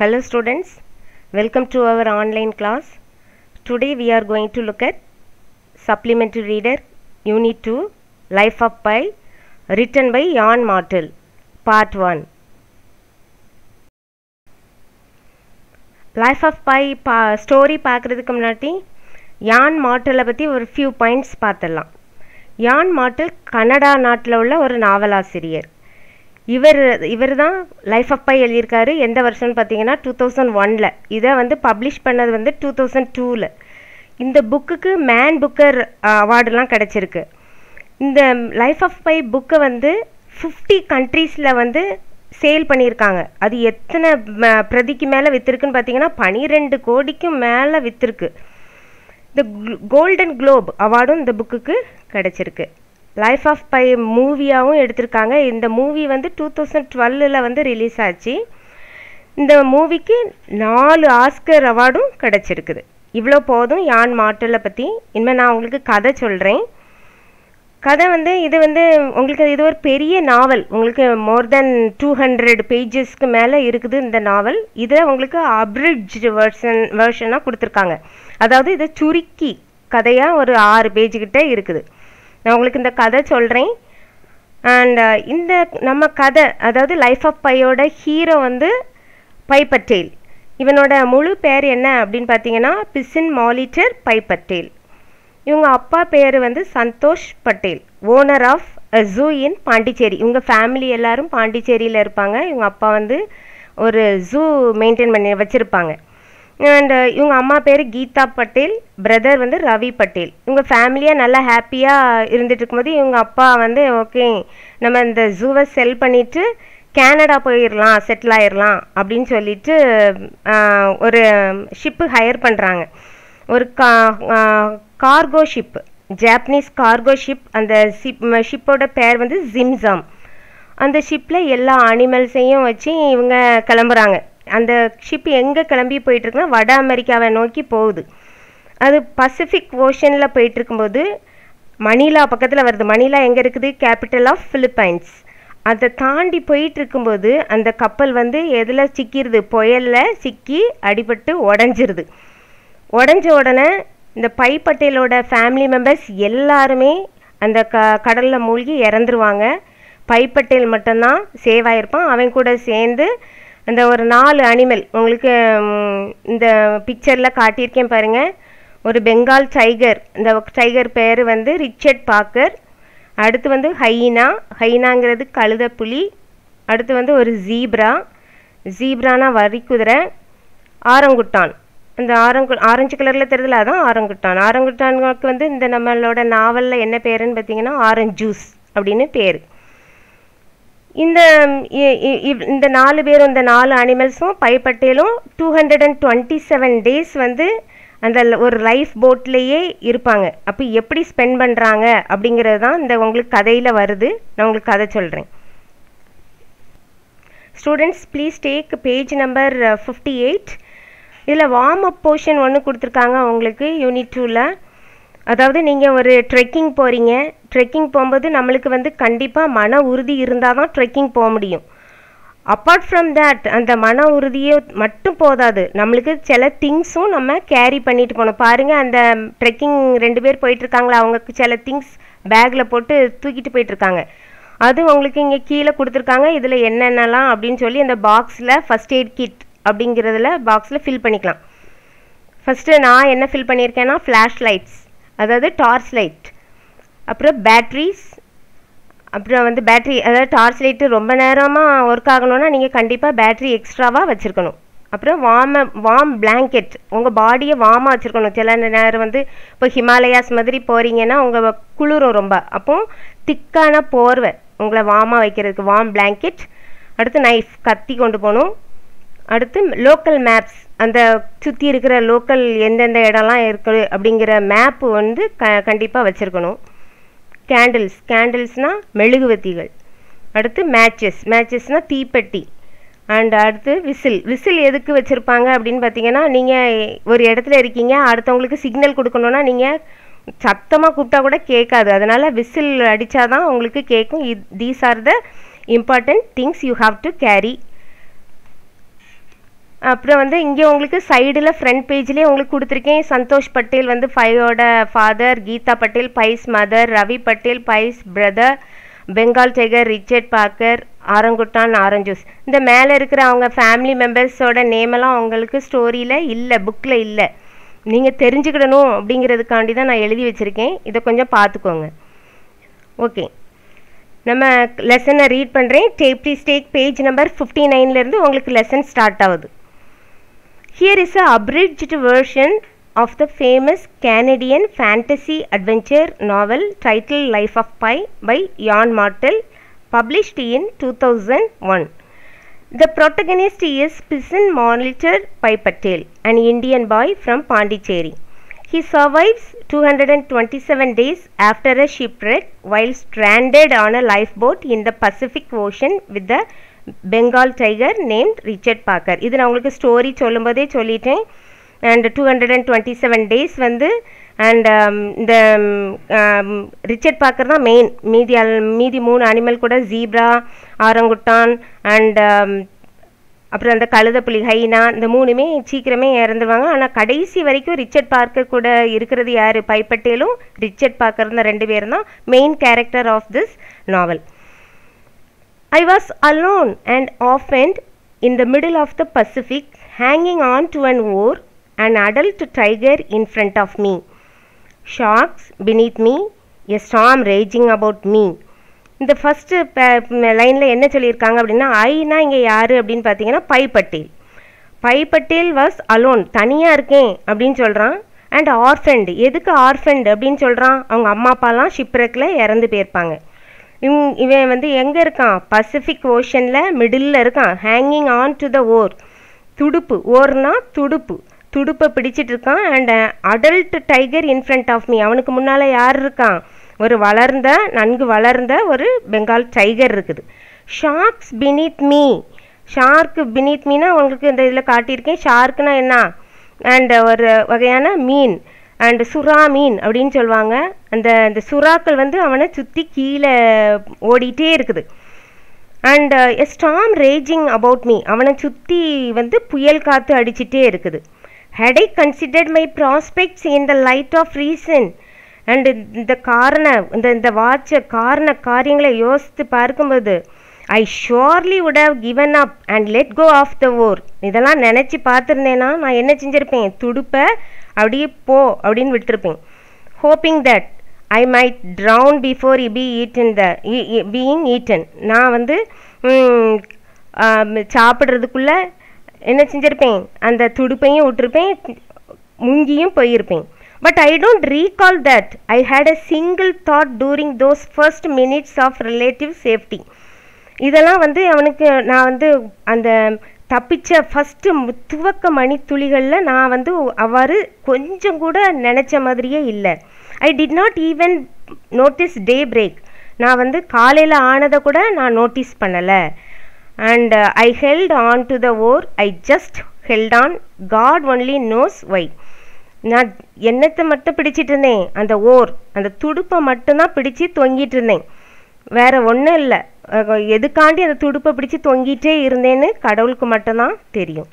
Hello students, welcome to our online class. Today we are going to look at Supplementary Reader Unit 2 Life of Pi written by Jan Martel Part 1. Life of Pi பா story பார்க்குறதுக்கு முன்னாடி யான் மார்ட்டலை பற்றி ஒரு few points பார்த்துடலாம் யான் mortal Canada நாட்டில் உள்ள ஒரு நாவலாசிரியர் இவர் இவர் தான் லைஃப் ஆஃப் பை எழுதியிருக்காரு எந்த வருஷம்னு பார்த்தீங்கன்னா டூ தௌசண்ட் ஒனில் இதை வந்து பப்ளிஷ் பண்ணது வந்து டூ தௌசண்ட் டூவில் இந்த புக்குக்கு மேன் புக்கர் அவார்டுலாம் கிடச்சிருக்கு இந்த லைஃப் ஆஃப் பை புக்கை வந்து ஃபிஃப்டி கண்ட்ரீஸில் வந்து சேல் பண்ணியிருக்காங்க அது எத்தனை ம- பிரதிக்கு மேலே விற்றுருக்குன்னு பார்த்தீங்கன்னா பனிரெண்டு கோடிக்கும் மேலே விற்றுருக்கு இந்த கோல்டன் குளோப் அவார்டும் இந்த புக்குக்கு கிடச்சிருக்கு லைஃப் ஆஃப் பை மூவியாகவும் எடுத்திருக்காங்க இந்த மூவி வந்து டூ தௌசண்ட் டுவெல்லில் வந்து ரிலீஸ் ஆச்சு இந்த மூவிக்கு நாலு ஆஸ்கர் அவார்டும் கிடச்சிருக்குது இவ்வளோ போதும் யான் மார்ட்டலை பற்றி இனிமேல் நான் உங்களுக்கு கதை சொல்கிறேன் கதை வந்து இது வந்து உங்களுக்கு இது ஒரு பெரிய நாவல் உங்களுக்கு மோர் தென் டூ ஹண்ட்ரட் பேஜஸ்க்கு மேலே இருக்குது இந்த நாவல் இதை உங்களுக்கு அப்ரிட்ஜ் வெர்ஷன் வெர்ஷனாக கொடுத்துருக்காங்க அதாவது இதை சுருக்கி கதையாக ஒரு ஆறு பேஜுக்கிட்ட இருக்குது நான் உங்களுக்கு இந்த கதை சொல்கிறேன் அண்ட் இந்த நம்ம கதை அதாவது லைஃப் ஆஃப் பையோட ஹீரோ வந்து பை பட்டேல் இவனோட முழு பேர் என்ன அப்படின்னு பார்த்தீங்கன்னா பிசின் மாலிட்டர் பை பட்டேல் இவங்க அப்பா பேர் வந்து Santosh Patel owner of zoo in Pondicherry இவங்க ஃபேமிலி எல்லாரும் பாண்டிச்சேரியில் இருப்பாங்க இவங்க அப்பா வந்து ஒரு ஜூ மெயின்டைன் பண்ணி வச்சுருப்பாங்க அண்ட் இவங்க அம்மா பேர் கீதா பட்டேல் பிரதர் வந்து ரவி பட்டேல் இவங்க ஃபேமிலியாக நல்லா ஹாப்பியாக இருந்துட்டு இருக்கும்போது இவங்க அப்பா வந்து ஓகே நம்ம இந்த ஜூவை செல் பண்ணிவிட்டு கனடா போயிடலாம் செட்டில் ஆயிடலாம் அப்படின்னு சொல்லிட்டு ஆஹ், ஒரு ஷிப்பு ஹையர் பண்ணுறாங்க ஒரு கா cargo ship Japanese cargo ship அந்த ஷிப் ஷிப்போட பேர் வந்து ஜிம்சாம் அந்த ஷிப்பில் எல்லா அனிமல்ஸையும் வச்சு இவங்க கிளம்புறாங்க அந்த ஷிப் எங்கே கிளம்பி போயிட்டுருக்குன்னா வட அமெரிக்காவை நோக்கி போகுது அது பசிபிக் ஓஷனில் போயிட்டு இருக்கும்போது மணிலா பக்கத்தில் வருது மணிலா எங்கே இருக்குது கேபிட்டல் ஆஃப் பிலிப்பைன்ஸ் அதை தாண்டி போயிட்டு இருக்கும்போது அந்த கப்பல் வந்து எதில் சிக்கிடுது புயலில் சிக்கி அடிபட்டு உடஞ்சிருது உடஞ்ச உடனே இந்த பை பட்டேலோட ஃபேமிலி மெம்பர்ஸ் எல்லாருமே அந்த க கடலில் மூழ்கி இறந்துருவாங்க பை பட்டேல் மட்டும்தான் சேவ் ஆயிருப்பான் அவன் கூட சேர்ந்து அந்த ஒரு நாலு அனிமல் உங்களுக்கு ம், இந்த பிக்சரில் காட்டியிருக்கேன் பாருங்க ஒரு பெங்கால் டைகர் இந்த டைகர் பேர் வந்து ரிச்சர்ட் பாக்கர் அடுத்து வந்து ஹைனா ஹைனாங்கிறது கழுத புலி அடுத்து வந்து ஒரு ஜீப்ரா ஜீப்ரானா வரிக்குதிரை ஆரங்குட்டான் இந்த ஆரங்கு ஆரஞ்சு கலரில் தெரியுதுல அதான் ஆரங்குட்டான் ஆரங்குட்டானுக்கு வந்து இந்த நம்மளோட நாவலில் என்ன பேருன்னு பார்த்தீங்கன்னா ஆரஞ்சு ஜூஸ் அப்படின்னு பேர் இந்த இ- இ- இவ்- இந்த நாலு பேரும் இந்த நாலு அனிமல்ஸும் பைப்பட்டேலும் two hundred and twenty seven days வந்து அந்த ல- ஒரு லைஃப் போட்லேயே இருப்பாங்க அப்போ எப்படி ஸ்பெண்ட் பண்ணுறாங்க அப்படிங்கிறது தான் இந்த உங்களுக்கு கதையில் வருது நான் உங்களுக்கு கதை சொல்கிறேன் students please take page number fifty eight இதில் வார்ம் அப் போர்ஷன் ஒன்று கொடுத்துருக்காங்க உங்களுக்கு யூனிட் டூவில் அதாவது நீங்கள் ஒரு ட்ரெக்கிங் போகிறீங்க ட்ரெக்கிங் போகும்போது நம்மளுக்கு வந்து கண்டிப்பாக மன உறுதி இருந்தால் தான் ட்ரெக்கிங் போக முடியும் அப்பார்ட் ஃப்ரம் that அந்த மன உறுதியே மட்டும் போதாது நம்மளுக்கு சில திங்ஸும் நம்ம கேரி பண்ணிட்டு போகணும் பாருங்கள் அந்த ட்ரெக்கிங் ரெண்டு பேர் போயிட்டு இருக்காங்களா அவங்களுக்கு சில திங்ஸ் பேக்கில் போட்டு தூக்கிட்டு போயிட்டு இருக்காங்க அது உங்களுக்கு இங்கே கீழே கொடுத்துருக்காங்க இதில் என்னென்னலாம் அப்படின்னு சொல்லி அந்த பாக்ஸில் ஃபஸ்ட் எய்ட் கிட் அப்படிங்கிறதுல பாக்ஸில் ஃபில் பண்ணிக்கலாம் ஃபஸ்ட்டு நான் என்ன ஃபில் பண்ணியிருக்கேன்னா ஃப்ளாஷ் லைட்ஸ் அதாவது டார்ச் லைட் அப்புறம் பேட்ரிஸ் அப்புறம் வந்து பேட்ரி அதாவது டார்ச் லைட்டு ரொம்ப நேரமாக ஒர்க் ஆகணும்னா நீங்கள் கண்டிப்பாக பேட்ரி எக்ஸ்ட்ராவாக வச்சுருக்கணும் அப்புறம் வார்ம் வார்ம் blanket உங்கள் பாடியை வார்மாக வச்சுருக்கணும் சில நேரம் வந்து இப்போ ஹிமாலயாஸ் மாதிரி போகிறீங்கன்னா உங்கள் குளிரும் ரொம்ப அப்போ திக்கான போர்வை உங்களை வார்மாக வைக்கிறதுக்கு வார்ம் blanket அடுத்து நைஃப் கத்தி கொண்டு போகணும் அடுத்து லோக்கல் மேப்ஸ் அந்த சுற்றி இருக்கிற லோக்கல் எந்தெந்த இடம்லாம் இருக்குது அப்படிங்கிற மேப்பு வந்து க கண்டிப்பாக வச்சுருக்கணும் கேண்டில்ஸ் கேண்டில்ஸ்னால் மெழுகுவத்திகள் அடுத்து மேட்சஸ் மேட்சஸ்னால் தீப்பெட்டி அண்ட் அடுத்து விசில் விசில் எதுக்கு வச்சுருப்பாங்க அப்படின்னு பார்த்தீங்கன்னா நீங்கள் ஒரு இடத்துல இருக்கீங்க அடுத்தவங்களுக்கு சிக்னல் கொடுக்கணுன்னா நீங்கள் சத்தமாக கூப்பிட்டா கூட கேட்காது அதனால் விசில் அடித்தாதான் உங்களுக்கு கேட்கும் these are the important things you have to carry அப்புறம் வந்து இங்கே உங்களுக்கு சைடில் ஃப்ரண்ட் பேஜ்லேயே உங்களுக்கு கொடுத்துருக்கேன் சந்தோஷ் பட்டேல் வந்து ஃபையோட father Geeta Patel Pi's mother Ravi Patel Pi's brother Bengal tiger Richard Parker orangutan orange juice இந்த மேலே இருக்கிற அவங்க ஃபேமிலி மெம்பர்ஸோட நேமெல்லாம் அவங்களுக்கு ஸ்டோரியில் இல்லை புக்கில் இல்லை நீங்கள் தெரிஞ்சுக்கிடணும் அப்படிங்கிறதுக்காண்டி தான் நான் எழுதி வச்சுருக்கேன் இதை கொஞ்சம் பார்த்துக்கோங்க ஓகே நம்ம லெசனை ரீட் பண்ணுறேன் tape please take page number fifty நைன்லேருந்து உங்களுக்கு லெசன் ஸ்டார்ட் ஆகுது here is a abridged version of the famous Canadian fantasy adventure novel titled Life of Pi by Jan Martel, published in 2001. The protagonist is Pisan Monitor Pai Patel, an Indian boy from Pondicherry. He survives 227 days after a shipwreck while stranded on a lifeboat in the Pacific Ocean with the Bengal tiger named Richard Parker இது நான் உங்களுக்கு story சொல்லும்போதே சொல்லிட்டேன் and two hundred and twenty seven days வந்து and இந்த Richard Parker தான் main மீதி அல் மீதி மூணு அனிமல் கூட ஜீப்ரா ஆரங்குட்டான் அண்ட் அப்புறம் அந்த கழுதப்புலி ஹைனா இந்த மூணுமே சீக்கிரமே இறந்துருவாங்க ஆனால் கடைசி வரைக்கும் ரிச்சர்ட் பார்க்கர் கூட இருக்கிறது யார் பைப்பட்டேலும் ரிச்சர்ட் பார்க்கர் தான் ரெண்டு பேரும் தான் main character of this novel I was alone and orphaned in the middle of the Pacific, hanging on to an oar, an adult tiger in front of me, sharks beneath me, a storm raging about me. இந்த first லைனில் என்ன சொல்லியிருக்காங்க அப்படின்னா ஐனா இங்கே யார் அப்படின்னு பார்த்தீங்கன்னா Pi Patel Pi Patel was alone தனியாக இருக்கேன் அப்படின்னு சொல்கிறான் அண்ட் ஆர்ஃபண்ட் எதுக்கு ஆர்ஃபண்ட் அப்படின்னு சொல்கிறான் அவங்க அம்மா அப்பாலாம் ஷிப்ரெக்கில் இறந்து போயிருப்பாங்க இவன் இவன் வந்து எங்கே இருக்கான் பசிபிக் ஓஷனில் மிடில் இருக்கான் hanging on to the oar துடுப்பு ஓர்னா துடுப்பு துடுப்பை பிடிச்சிட்டு இருக்கான் and adult tiger in front of me அவனுக்கு முன்னால் யார் இருக்கான் ஒரு வளர்ந்த நன்கு வளர்ந்த ஒரு பெங்கால் டைகர் இருக்குது sharks beneath me shark beneath மீனா உங்களுக்கு இந்த இதில் காட்டியிருக்கேன் ஷார்க்குனா என்ன அண்ட் ஒரு வகையான மீன் அண்ட் சுறா மீன் அப்படின்னு சொல்லுவாங்க அந்த அந்த சுறாக்கள் வந்து அவனை சுற்றி கீழே ஓடிட்டே இருக்குது and a storm raging about me அவனை சுற்றி வந்து புயல் காற்று அடிச்சிட்டே இருக்குது had I considered my prospects in the light of reason and இந்த காரண இந்த இந்த வாட்ச காரண காரியங்களை யோசித்து பார்க்கும்போது I surely would have given up and let go of the oar இதெல்லாம் நினச்சி பார்த்துருந்தேன்னா நான் என்ன செஞ்சுருப்பேன் துடுப்பை அப்படியே போ அப்படின்னு விட்டுருப்பேன் hoping that I might drown before I be eaten the being eaten நான் வந்து சாப்பிட்றதுக்குள்ளே என்ன செஞ்சுருப்பேன் அந்த துடுப்பையும் விட்டுருப்பேன் முங்கியும் போயிருப்பேன் but I don't recall that I had a single thought during those first minutes of relative safety இதெல்லாம் வந்து அவனுக்கு நான் வந்து அந்த தப்பிச்ச ஃபஸ்ட்டு துவக்க மணி துளிகளில் நான் வந்து அவ்வாறு கொஞ்சம் கூட நினச்ச மாதிரியே இல்லை I did not even notice daybreak நான் வந்து காலையில் ஆனதை கூட நான் நோட்டீஸ் பண்ணலை and I held on to the oar I just held on God only knows why நான் என்னத்தை மட்டும் பிடிச்சிட்டு இருந்தேன் அந்த ஓர் அந்த துடுப்பை மட்டும்தான் பிடிச்சி தொங்கிட்டு இருந்தேன் வேற ஒன்றும் இல்லை எதுக்காண்டி அந்த துடுப்பை பிடிச்சி தொங்கிட்டே இருந்தேன்னு கடவுளுக்கு மட்டும்தான் தெரியும்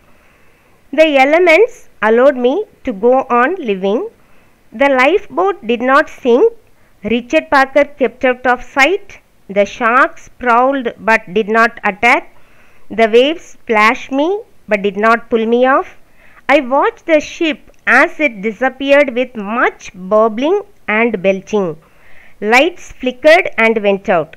the elements allowed me to go on living the life lifeboat did not sink Richard Parker kept out of sight the sharks prowled but did not attack the waves splash me but did not pull me off I watch the ship as it disappeared with much burbling and belching. Lights flickered and went out.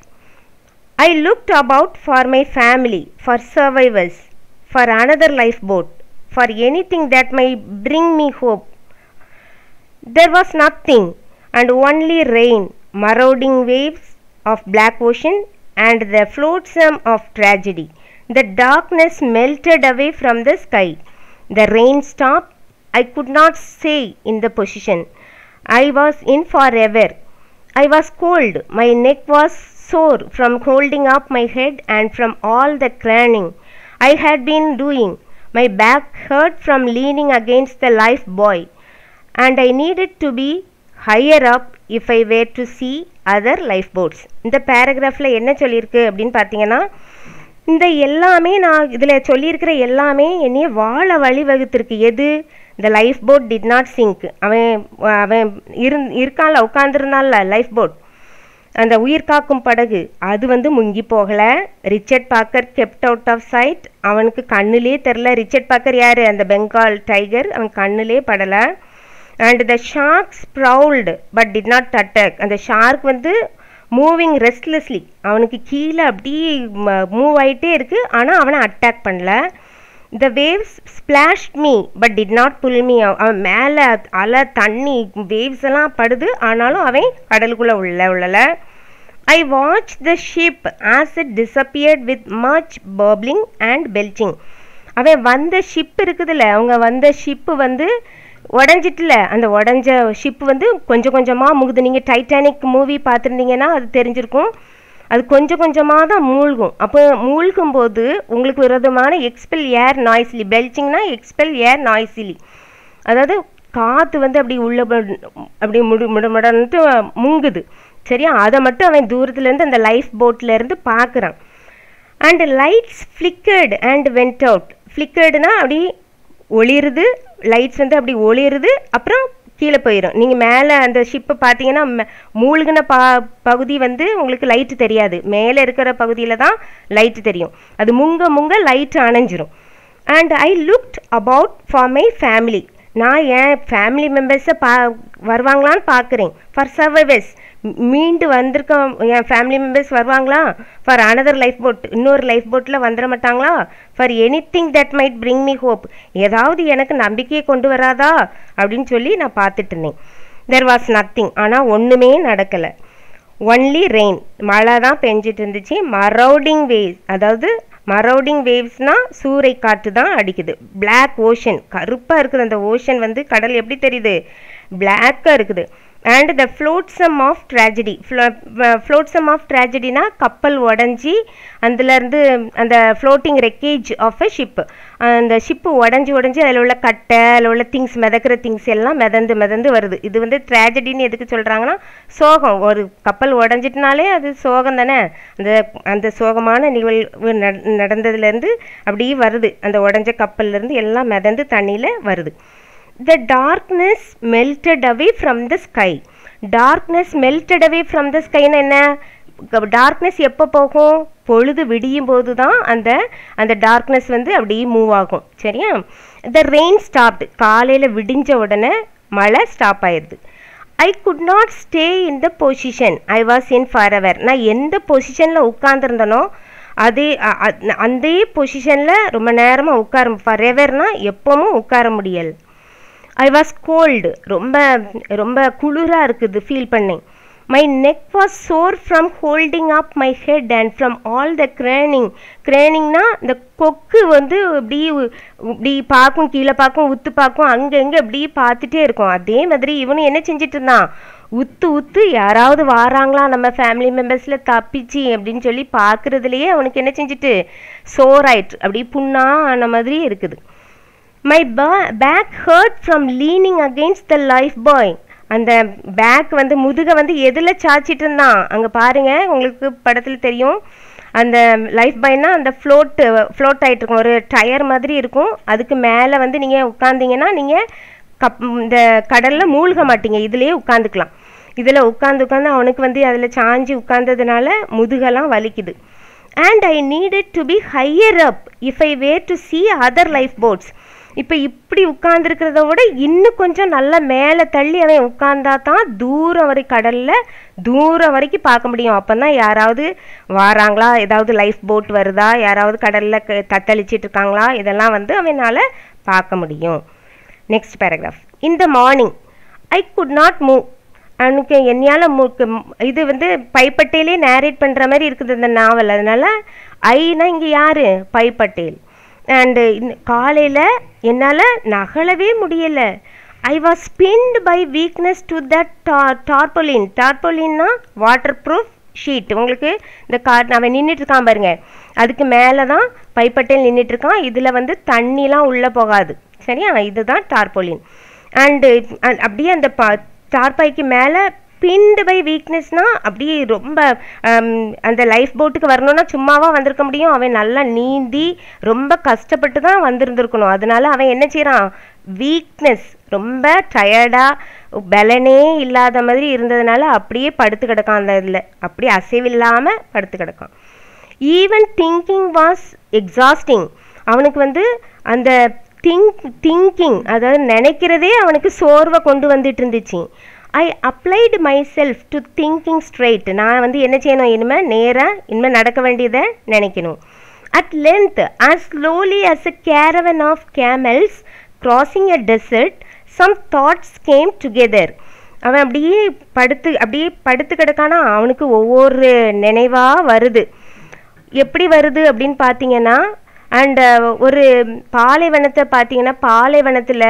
I looked about for my family, for survivors, for another lifeboat, for anything that might bring me hope. There was nothing, and only rain, marauding waves of black ocean, and the flotsam of tragedy. The darkness melted away from the sky. The rain stopped. I could not stay in the position. I was in forever. I was cold. My neck was sore from holding up my head and from all the craning I had been doing. My back hurt from leaning against the life buoy, and I needed to be higher up if I were to see other lifeboats. இந்த பேராகிராஃபில் என்ன சொல்லியிருக்கு அப்படின்னு பார்த்தீங்கன்னா இந்த எல்லாமே நான் இதில் சொல்லியிருக்கிற எல்லாமே என்னைய வாழ வழிவகுத்திருக்கு எது இந்த life lifeboat did not sink அவன் அவன் இருந் இருக்கான்ல உட்காந்துருந்தான்ல லைஃப் போட் அந்த உயிர் காக்கும் படகு அது வந்து முங்கி போகலை Richard Parker kept out of sight அவனுக்கு கண்ணுலே தெரில ரிச்சர்ட் பாக்கர் யார் அந்த பெங்கால் டைகர் அவன் கண்ணுலே படலை and the shark prowled but did not attack அந்த ஷார்க் வந்து மூவிங் ரெஸ்ட்லெஸ்லி அவனுக்கு கீழே அப்படியே மூவ் ஆகிட்டே இருக்குது ஆனால் அவனை அட்டாக் பண்ணல the waves splash me but did not pull me அவன் மேலே அலை தண்ணி வேவ்ஸ் எல்லாம் படுது ஆனாலும் அவன் கடலுக்குள்ளே உள்ள உள்ளல I watch the ship as it disappeared with much burbling and belching அவன் வந்த ஷிப் இருக்குதுல்ல அவங்க வந்த ஷிப்பு வந்து உடஞ்சிட்டுல அந்த உடஞ்ச ஷிப் வந்து கொஞ்சம் கொஞ்சமாக முகுது நீங்கள் டைட்டானிக் மூவி பார்த்துருந்தீங்கன்னா அது தெரிஞ்சிருக்கும் அது கொஞ்சம் கொஞ்சமாக தான் மூழ்கும் அப்போ மூழ்கும் போது உங்களுக்கு விரோதமான எக்ஸ்பெல் ஏர் நாய்ஸ்லி பெல்ச்சிங்னா எக்ஸ்பெல் ஏர் நாய்ஸ்லி அதாவது காற்று வந்து அப்படி உள்ள அப்படி முடு முடமுடன்ட்டு முங்குது சரியா அதை மட்டும் அவன் தூரத்துலேருந்து அந்த லைஃப் போட்லேருந்து பார்க்குறான் and lights flickered and went out ஃப்ளிக்கர்டுனா அப்படி ஒளிருது லைட்ஸ் வந்து அப்படி ஒளிருது அப்புறம் கீழே போயிடும் நீங்கள் மேலே அந்த ஷிப்பை பார்த்தீங்கன்னா மூழ்கின பா பகுதி வந்து உங்களுக்கு லைட்டு தெரியாது மேலே இருக்கிற பகுதியில் தான் லைட்டு தெரியும் அது முங்க முங்க லைட்டு அணைஞ்சிரும் and I looked about for my family நான் என் ஃபேமிலி மெம்பர்ஸை பா வருவாங்களான்னு பார்க்குறேன் ஃபார் சர்வைவர்ஸ் மீண்டு வந்திருக்க என் ஃபேமிலி மெம்பர்ஸ் வருவாங்களா ஃபார் அனதர் லைஃப் போட் இன்னொரு லைஃப் போட்டில் வந்துட மாட்டாங்களா for anything that might bring me hope ஏதாவது எனக்கு நம்பிக்கையை கொண்டு வராதா அப்படின்னு சொல்லி நான் பார்த்துட்டு இருந்தேன் தெர் வாஸ் நத்திங் ஆனால் ஒன்றுமே நடக்கலை ஒன்லி ரெயின் மழை தான் பெஞ்சிட்டு இருந்துச்சு மரௌடிங் வேவ்ஸ் அதாவது மரௌடிங் வேவ்ஸ்னால் சூறை காற்று தான் அடிக்குது பிளாக் ஓஷன் கருப்பாக இருக்குது அந்த ஓஷன் வந்து கடல் எப்படி தெரியுது பிளாக்காக இருக்குது and the flotsam of tragedy flotsam of ட்ராஜடினா கப்பல் உடஞ்சி அதுலேருந்து அந்த floating wreckage of a ship அந்த ஷிப்பு உடஞ்சி உடஞ்சி அதில் உள்ள கட்டை அதில் உள்ள திங்ஸ் மிதக்கிற திங்ஸ் எல்லாம் மிதந்து மிதந்து வருது இது வந்து ட்ராஜடின்னு எதுக்கு சொல்கிறாங்கன்னா சோகம் ஒரு கப்பல் உடஞ்சிட்டுனாலே அது சோகம் தானே அந்த அந்த சோகமான நிகழ்வு நடந்ததுலேருந்து அப்படியே வருது அந்த உடஞ்ச கப்பல்லேருந்து எல்லாம் மிதந்து தண்ணியில் வருது the darkness melted away from the sky darkness melted away from the ஸ்கைன்னு என்ன டார்க்னஸ் எப்போ போகும் பொழுது விடியும் போது தான் அந்த அந்த டார்க்னஸ் வந்து அப்படியே மூவ் ஆகும் சரியா த ரெயின் ஸ்டாப்டு காலையில் விடிஞ்ச உடனே மழை ஸ்டாப் ஆயிடுது I could not stay in the position I was in for hour நான் எந்த பொசிஷனில் உட்காந்துருந்தனோ அதே அந்த பொசிஷனில் ரொம்ப நேரமாக உட்கார ஃபார் எவர்னால் எப்போவும் உட்கார முடியல ஐ வாஸ் கோல்டு ரொம்ப ரொம்ப குளிராக இருக்குது ஃபீல் பண்ணேன் my neck was sore from holding up my head and from all the craning கிரேனிங்னா இந்த கொக்கு வந்து இப்படி இப்படி பார்க்கும் கீழே பார்க்கும் உத்து பார்க்கும் அங்கே இங்கே இப்படி பார்த்துட்டே இருக்கும் அதே மாதிரி இவனும் என்ன செஞ்சுட்டு இருந்தான் உத்து உத்து யாராவது வாராங்களா நம்ம ஃபேமிலி மெம்பர்ஸில் தப்பிச்சு அப்படின்னு சொல்லி பார்க்குறதுலையே அவனுக்கு என்ன செஞ்சுட்டு சோராயிட்டு அப்படி புண்ணா ஆன மாதிரி இருக்குது my back hurt from leaning against the lifebuoy அந்த பேக் வந்து முதுகை வந்து எதில் சாய்ச்சிட்டு இருந்தான் அங்கே பாருங்கள் உங்களுக்கு படத்தில் தெரியும் அந்த லைஃப் பாய்னா அந்த ஃப்ளோட்டு ஃப்ளோட் ஆகிட்டு இருக்கும் ஒரு டயர் மாதிரி இருக்கும் அதுக்கு மேலே வந்து நீங்கள் உட்காந்தீங்கன்னா நீங்கள் கப் இந்த கடலில் மூழ்க மாட்டீங்க இதுலேயே உட்காந்துக்கலாம் இதில் உட்காந்து உட்காந்து அவனுக்கு வந்து அதில் சாஞ்சி உட்காந்ததுனால முதுகெல்லாம் வலிக்குது and I needed to be higher up if I were to see other lifeboats இப்போ இப்படி உட்காந்துருக்கிறத விட இன்னும் கொஞ்சம் நல்லா மேலே தள்ளி அவன் உட்காந்தா தான் தூரம் வரை கடலில் தூரம் வரைக்கும் பார்க்க முடியும் அப்போ தான் யாராவது வாராங்களா ஏதாவது லைஃப் போட் வருதா யாராவது கடலில் தத்தளிச்சிட்டு இருக்காங்களா இதெல்லாம் வந்து அவனால் பார்க்க முடியும் நெக்ஸ்ட் பேராகிராஃப் இந்த morning I could not move அவனுக்கு என்னையால் இது வந்து பைப்பட்டேலே நேரேட் பண்ணுற மாதிரி இருக்குது இந்த நாவல் அதனால் ஐனா இங்கே யார் பைப்பட்டேல் அண்டு காலையில் என்னால் நகலவே முடியலை I was pinned by weakness to that tarpaulin டார்பொலின்னா வாட்டர் ப்ரூஃப் ஷீட் உங்களுக்கு இந்த கார் அவன் நின்றுட்டு இருக்கான் பாருங்க அதுக்கு மேலே தான் பைப்பட்டையில் நின்றுட்டு இருக்கான் இதில் வந்து தண்ணிலாம் உள்ளே போகாது சரியா இதுதான் டார்பொலின் அண்டு அப்படியே அந்த ப டார்பாய்க்கு மேலே பின்டு பை வீக்னஸ்னா அப்படியே ரொம்ப ஹம், அந்த லைஃப் போட்டுக்கு வரணும்னா சும்மாவா வந்திருக்க முடியும் அவன் நல்லா நீந்தி ரொம்ப கஷ்டப்பட்டு தான் வந்திருந்திருக்கணும் அதனால அவன் என்ன செய்றான் வீக்னஸ் ரொம்ப டயர்டாக பலனே இல்லாத மாதிரி இருந்ததுனால அப்படியே படுத்து கிடக்கான் அந்த இதில் அப்படியே அசைவில்லாமல் படுத்து கிடக்கான் ஈவன் திங்கிங் வாஸ் எக்ஸாஸ்டிங் அவனுக்கு வந்து அந்த திங்க் திங்கிங் அதாவது நினைக்கிறதே அவனுக்கு சோர்வை கொண்டு வந்துட்டு இருந்துச்சு I applied myself to thinking straight நான் வந்து என்ன செய்யணும் இனிமேல் நேராக இனிமேல் நடக்க வேண்டியதை நினைக்கணும் at length as slowly as a caravan of camels crossing a desert some thoughts came together அவன் அப்படியே படுத்து அப்படியே படுத்து கிடக்கானா அவனுக்கு ஒவ்வொரு நினைவாக வருது எப்படி வருது அப்படின்னு பார்த்தீங்கன்னா அண்ட் ஒரு பாலைவனத்தை பார்த்தீங்கன்னா பாலைவனத்தில்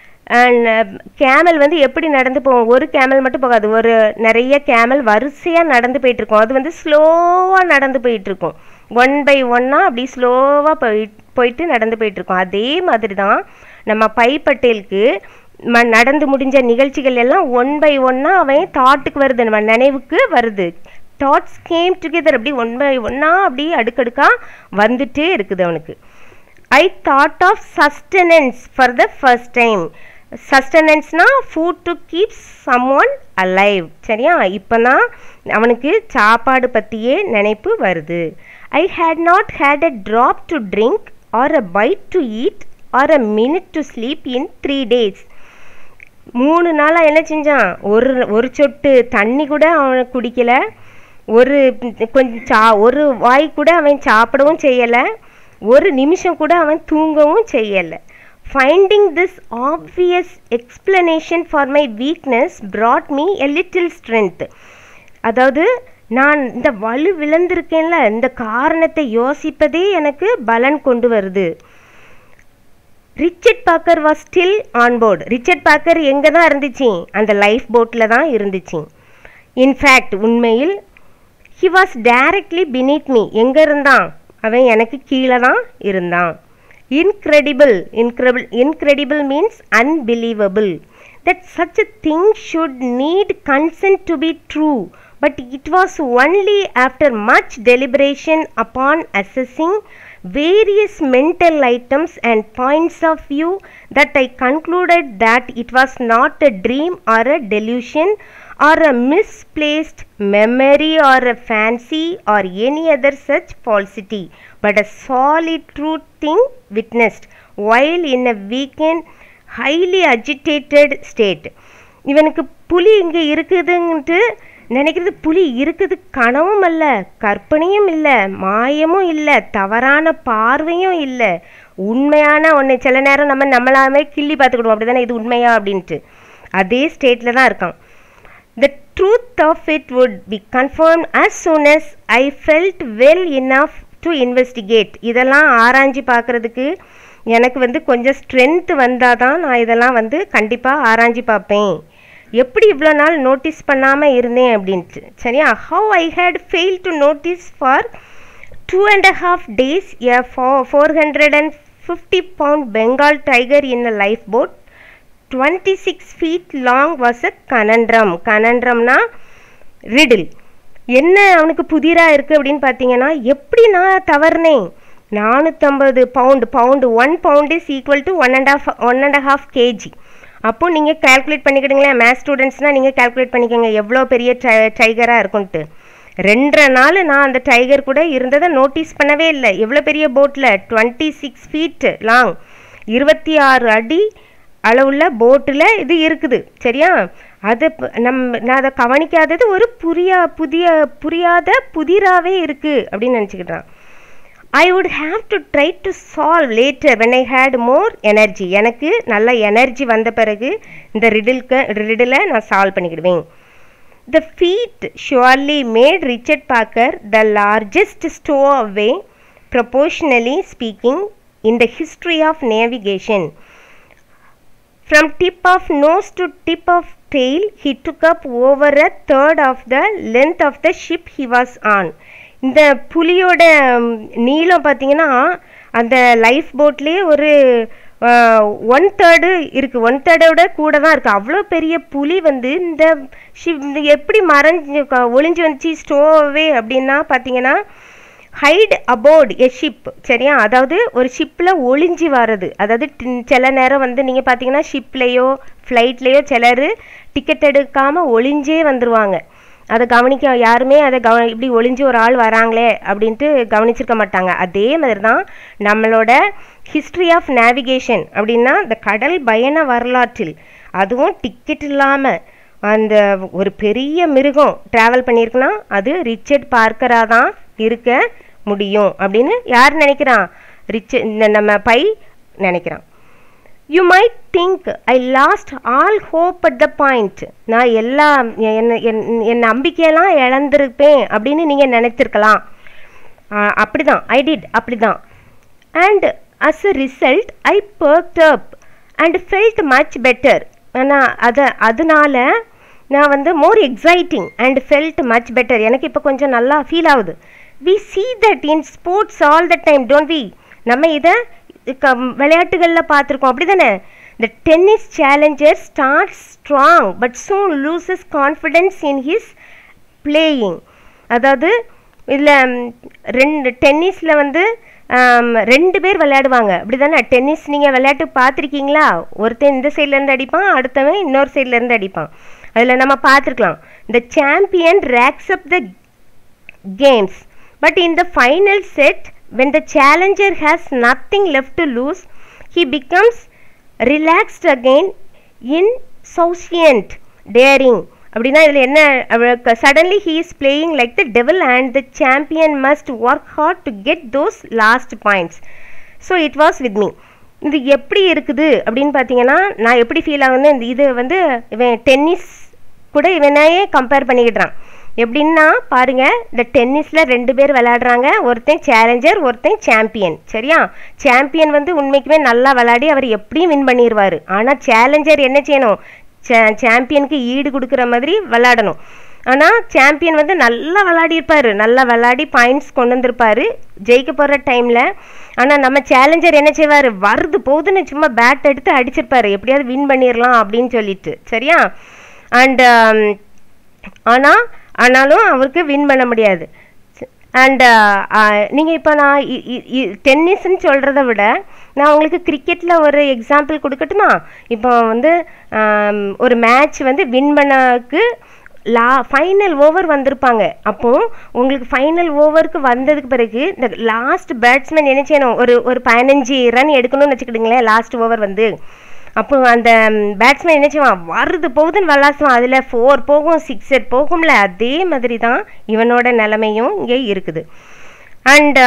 கேமல் வந்து எப்படி நடந்து போகும் ஒரு கேமல் மட்டும் போகாது ஒரு நிறைய கேமல் வரிசையாக நடந்து போயிட்டு இருக்கும் அது வந்து ஸ்லோவாக நடந்து போயிட்டு இருக்கும் ஒன் பை ஒன்னாக அப்படி ஸ்லோவாக போய் போயிட்டு நடந்து போயிட்டு இருக்கும் அதே மாதிரி தான் நம்ம பை பட்டேலுக்கு ம நடந்து முடிஞ்ச நிகழ்ச்சிகள் எல்லாம் ஒன் பை ஒன்னாக அவன் தாட்டுக்கு வருது நம்ம நினைவுக்கு வருது தாட்ஸ் கேம் டுகெதர் அப்படி ஒன் பை ஒன்னா அப்படி அடுக்கடுக்காக வந்துட்டே இருக்குது அவனுக்கு I thought of sustenance for the first time சஸ்டனன்ஸ்னா food to keep someone alive சரியா இப்போ தான் அவனுக்கு சாப்பாடு பற்றியே நினைப்பு வருது I had not had a drop to drink or a bite to eat or a minute to sleep in three days மூணு நாளாக என்ன செஞ்சான் ஒரு ஒரு சொட்டு தண்ணி கூட அவன் குடிக்கல ஒரு கொஞ்சம் சா ஒரு வாய் கூட அவன் சாப்பிடவும் செய்யலை ஒரு நிமிஷம் கூட அவன் தூங்கவும் செய்யலை finding this obvious explanation for my weakness brought me a little strength அதாவது நான் இந்த வலு விழுந்திருக்கேன்ல இந்த காரணத்தை யோசிப்பதே எனக்கு பலன் கொண்டு வருது Richard Parker was still on board Richard Parker எங்கே தான் இருந்துச்சு அந்த லைஃப் போட்டில் தான் இருந்துச்சு இன்ஃபேக்ட் உண்மையில் he was directly beneath me எங்கே இருந்தான் அவன் எனக்கு கீழே தான் இருந்தான் incredible incredible incredible means unbelievable that such a thing should need consent to be true but it was only after much deliberation upon assessing various mental items and points of view that I concluded that it was not a dream or a delusion or a misplaced memory or a fancy or any other such falsity, but a solid true thing witnessed while in a weakened, highly agitated state. இவனுக்கு புலி இங்கே இருக்குதுன்ட்டு நினைக்கிறது புலி இருக்குது கனவும் அல்ல கற்பனையும் இல்லை மாயமும் இல்லை தவறான பார்வையும் இல்லை உண்மையான ஒன்று சில நேரம் நம்ம நம்மளாமே கிள்ளி பார்த்துக்கிடுவோம் அப்படி தானே இது உண்மையா அப்படின்ட்டு அதே ஸ்டேட்டில் தான் இருக்கான் the truth of it would be confirm as soon as I felt well enough to investigate இதெல்லாம் ஆராய்ஞ்சு பார்க்குறதுக்கு எனக்கு வந்து கொஞ்சம் ஸ்ட்ரென்த் வந்தால் தான் நான் இதெல்லாம் வந்து கண்டிப்பாக ஆராய்ஞ்சு பார்ப்பேன் எப்படி இவ்வளோ நாள் நோட்டீஸ் பண்ணாமல் இருந்தேன் அப்படின்ட்டு சரியா how I had fail to notice for two and a half days a four hundred and fifty pound Bengal tiger in a lifeboat twenty six feet long was a conundrum கனண்ட்ரம்னா riddle என்ன அவனுக்கு புதிராக இருக்குது அப்படின்னு பார்த்தீங்கன்னா எப்படி நான் தவறுனேன் நானூற்றம்பது pound pound one pound is equal to one and half one and half KG அப்போ நீங்கள் கால்குலேட் பண்ணிக்கிடுங்களேன் மேத்ஸ் ஸ்டூடெண்ட்ஸ்னால் நீங்கள் கால்குலேட் பண்ணிக்கோங்க எவ்வளோ பெரிய டை டைகராக இருக்குன்ட்டு ரெண்டரை நாள் நான் அந்த டைகர் கூட இருந்ததை நோட்டீஸ் பண்ணவே இல்லை எவ்வளோ பெரிய போட்டில் டுவெண்ட்டி சிக்ஸ் ஃபீட் லாங் இருபத்தி ஆறு அடி அளவுள்ள போட்டில் இது இருக்குது சரியா அது ப- நம் நான் அதை கவனிக்காதது ஒரு புரியா புதிய புரியாத புதிராகவே இருக்குது அப்படின்னு நினச்சிக்கிட்டான் I would have to try to solve later when I had more energy எனக்கு நல்ல எனர்ஜி வந்த பிறகு இந்த ரிடில்க்கு ரிடிலை நான் சால்வ் பண்ணிக்கிடுவேன் the feat surely made Richard Parker the largest stowaway proportionally speaking in the history of navigation From tip of nose to tip of tail, he took up over a third of the length of the ship he was on. இந்த புலியோட ம், நீளம் பார்த்தீங்கன்னா அந்த லைஃப் போட்லேயே ஒரு one third இருக்குது one தேர்டோட கூட தான் இருக்குது அவ்வளோ பெரிய புலி வந்து இந்த ஷிப் இந்த எப்படி மறைஞ்சு க- ஒளிஞ்சு வந்துச்சு ஸ்டோவே அப்படின்னா பார்த்தீங்கன்னா ஹைட் அபோர்ட் எ ஷிப் சரியா அதாவது ஒரு ஷிப்பில் ஒளிஞ்சு வர்றது அதாவது டி- சில நேரம் வந்து நீங்கள் பார்த்தீங்கன்னா ஷிப்லேயோ ஃப்ளைட்லேயோ சிலர் டிக்கெட் எடுக்காமல் ஒளிஞ்சே வந்துருவாங்க அதை கவனிக்க யாருமே அதை கவ இப்படி ஒளிஞ்சு ஒரு ஆள் வராங்களே அப்படின்ட்டு கவனிச்சிருக்க மாட்டாங்க அதே மாதிரி தான் நம்மளோட ஹிஸ்ட்ரி ஆஃப் நேவிகேஷன் அப்படின்னா இந்த கடல் பயண வரலாற்றில் அதுவும் டிக்கெட் இல்லாமல் அந்த ஒரு பெரிய மிருகம் ட்ராவல் பண்ணியிருக்குன்னா அது ரிச்சர்ட் பார்க்கராக தான் இருக்க முடியும் அப்படின்னு யார் நினைக்கிறான் ரிச்ச இந்த நம்ம பை நினைக்கிறான் you might think I lost all hope at the point நான் எல்லாம் என்ன என் என் நம்பிக்கையெல்லாம் இழந்திருப்பேன் அப்படின்னு நீங்கள் நினைத்திருக்கலாம் ஆஹ் அப்படிதான் ஐ டிட் அப்படிதான் and as a result I perked up and felt much better ஆனால் அதை அதனால நான் வந்து more exciting and felt much better எனக்கு இப்போ கொஞ்சம் நல்லா ஃபீல் ஆகுது we see that in sports all the time don't we நம்ம இதை க விளையாட்டுகளில் பார்த்துருக்கோம் அப்படி தானே the tennis challenger start strong but soon loses confidence in his playing அதாவது இதில் ரெண்டு டென்னிஸில் வந்து ஆம், ரெண்டு பேர் விளையாடுவாங்க அப்படி தானே டென்னிஸ் நீங்கள் விளையாட்டு பார்த்துருக்கீங்களா ஒருத்தன் இந்த சைட்லேருந்து அடிப்பான் அடுத்தவன் இன்னொரு சைட்லேருந்து அடிப்பான் அதில் நம்ம பார்த்துருக்கலாம் the champion rakes up the games. But in the final set, when the challenger has nothing left to lose, he becomes relaxed again, insouciant, daring. அப்படின்னா இதில் என்ன suddenly he is playing like the devil and the champion must work hard to get those last points so it was with me இது எப்படி இருக்குது அப்படின்னு பார்த்தீங்கன்னா நான் எப்படி ஃபீல் ஆகுதுன்னு இந்த இது வந்து இவன் டென்னிஸ் கூட இவனையே கம்பேர் பண்ணிக்கிட்டான் எப்படின்னா பாருங்க இந்த டென்னிஸில் ரெண்டு பேர் விளையாடுறாங்க ஒருத்தன் சேலஞ்சர் ஒருத்தன் சாம்பியன் சரியா சாம்பியன் வந்து உண்மைக்குமே நல்லா விளையாடி அவர் எப்படியும் வின் பண்ணிடுவார் ஆனால் சேலஞ்சர் என்ன செய்யணும் சாம்பியனுக்கு ஈடு கொடுக்குற மாதிரி விளையாடணும் ஆனால் சாம்பியன் வந்து நல்லா விளையாடிருப்பாரு நல்லா விளையாடி பாயிண்ட்ஸ் கொண்டு வந்திருப்பாரு ஜெயிக்க போகிற டைமில் ஆனால் நம்ம சேலஞ்சர் என்ன செய்வார் வருது போகுதுன்னு சும்மா பேட் எடுத்து அடிச்சிருப்பாரு எப்படியாவது வின் பண்ணிடலாம் அப்படின்னு சொல்லிட்டு சரியா அண்ட் ஆனால் ஆனாலும் அவருக்கு வின் பண்ண முடியாது அண்ட் நீங்கள் இப்போ நான் டென்னிஸ்ன்னு சொல்கிறத விட நான் உங்களுக்கு கிரிக்கெட்டில் ஒரு எக்ஸாம்பிள் கொடுக்கட்டுமா இப்போ வந்து ஆம், ஒரு மேட்ச் வந்து வின் பண்ணக்கு லா ஃபைனல் ஓவர் வந்திருப்பாங்க அப்போ உங்களுக்கு ஃபைனல் ஓவருக்கு வந்ததுக்கு பிறகு இந்த லாஸ்ட் பேட்ஸ்மேன் என்ன செய்யணும் ஒரு ஒரு பதினஞ்சு ரன் எடுக்கணும்னு வச்சுக்கிடுங்களேன் லாஸ்ட் ஓவர் வந்து அப்போ அந்த பேட்ஸ்மேன் என்ன செய்வான் வருது போகுதுன்னு விளாசுவான் அதில் ஃபோர் போகும் சிக்ஸர் போகும்ல அதே மாதிரி தான் இவனோட நிலைமையும் இங்கே இருக்குது and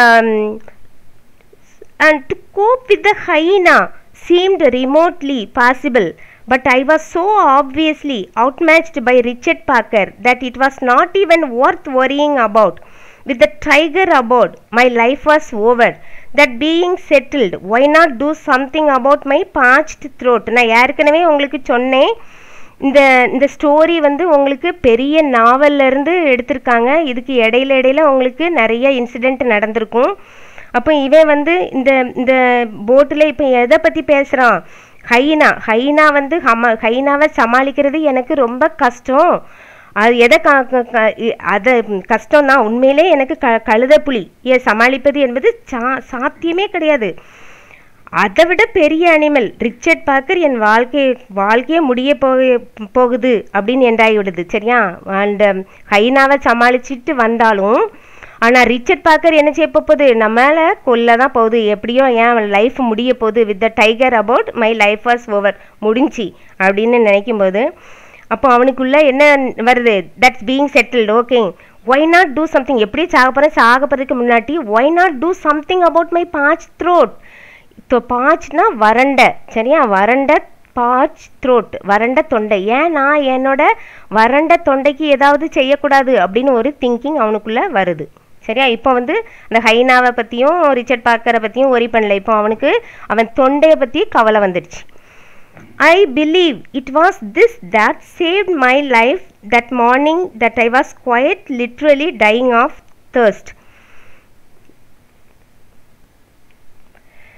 and to cope with the hyena seemed remotely possible but i was so obviously outmatched by richard parker that it was not even worth worrying about with the tiger aboard my life was over that being settled why not do something about my parched throat நான் ஏற்கனவே உங்களுக்கு சொன்னேன் இந்த இந்த story வந்து உங்களுக்கு பெரிய நாவல்ல இருந்து எடுத்திருக்காங்க இதுக்கு இடையில இடையில உங்களுக்கு நிறைய இன்சிடெண்ட் நடந்திருக்கும் அப்போ இவன் வந்து இந்த இந்த போட்டில் இப்போ எதை பற்றி பேசுகிறான் ஹைனா ஹைனா வந்து ஹம ஹைனாவை சமாளிக்கிறது எனக்கு ரொம்ப கஷ்டம் அது எதை க க- க- இ- அதை கஷ்டம் தான் உண்மையிலே எனக்கு க கழுத புலி ஏ சமாளிப்பது என்பது சா சாத்தியமே கிடையாது அதை விட பெரிய அனிமல் ரிச்சர்ட் பார்க்கர் என் வாழ்க்கை வாழ்க்கையே முடிய போக போகுது அப்படின்னு எண்டாகி விடுது சரியா அண்ட் ஹைனாவை சமாளிச்சுட்டு வந்தாலும் ஆனால் ரிச்சர்ட் பார்க்கர் என்ன செய்ய போகுது நம்மளை கொல்ல தான் போகுது எப்படியோ ஏன் லைஃப் முடிய போகுது with the tiger about my life was over முடிஞ்சி அப்படின்னு நினைக்கும்போது அப்போ அவனுக்குள்ள என்ன வருது that's being settled okay why not do something எப்படி சாக போகிறேன் சாக போகிறதுக்கு முன்னாடி why not do something about my parched throat இப்போ பாச்னா வறண்ட சரியா வறண்ட பாச் த்ரோட் வறண்ட தொண்டை ஏன் நான் என்னோட வறண்ட தொண்டைக்கு ஏதாவது செய்யக்கூடாது அப்படின்னு ஒரு திங்கிங் அவனுக்குள்ள வருது சரியா இப்போ வந்து அந்த ஹைனாவை பற்றியும் ரிச்சர்ட் பார்க்கரை பற்றியும் ஒரி பண்ணல இப்போ அவனுக்கு அவன் தொண்டையை பற்றி கவலை வந்துடுச்சு I believe it was this that saved my life that morning that I was quite literally dying of thirst.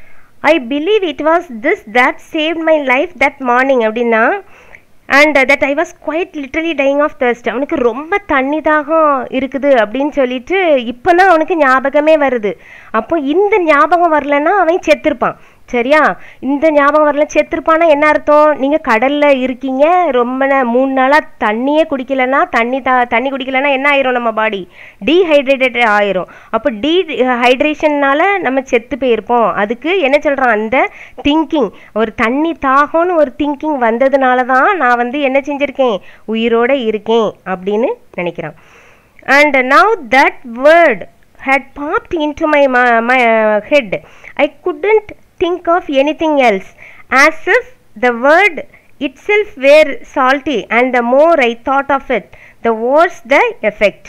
I believe it was this that save my life that morning அப்படின்னா and that I was quite literally dying of thirst அவனுக்கு ரொம்ப தண்ணி தாகம் இருக்குது அப்படின்னு சொல்லிட்டு இப்போ தான் அவனுக்கு ஞாபகமே வருது அப்போ இந்த ஞாபகம் வரலன்னா அவன் செத்துருப்பான் சரியா இந்த ஞாபகம் வரல செத்துருப்பானா என்ன அர்த்தம் நீங்கள் கடலில் இருக்கீங்க ரொம்ப நே- மூணு நாளாக தண்ணியே குடிக்கலன்னா தண்ணி தா தண்ணி குடிக்கலன்னா என்ன ஆயிரும் நம்ம பாடி டீஹைட்ரேட்டட் ஆயிரும் அப்போ டீ ஹைட்ரேஷன்னால நம்ம செத்து போயிருப்போம் அதுக்கு என்ன சொல்கிறான் அந்த திங்கிங் ஒரு தண்ணி தாகம்னு ஒரு திங்கிங் வந்ததுனால தான் நான் வந்து என்ன செஞ்சுருக்கேன் உயிரோட இருக்கேன் அப்படின்னு நினைக்கிறான் and now that word had popped into my, my, my uh, head i couldn't think of anything else as if the word itself were salty and the more i thought of it the worse the effect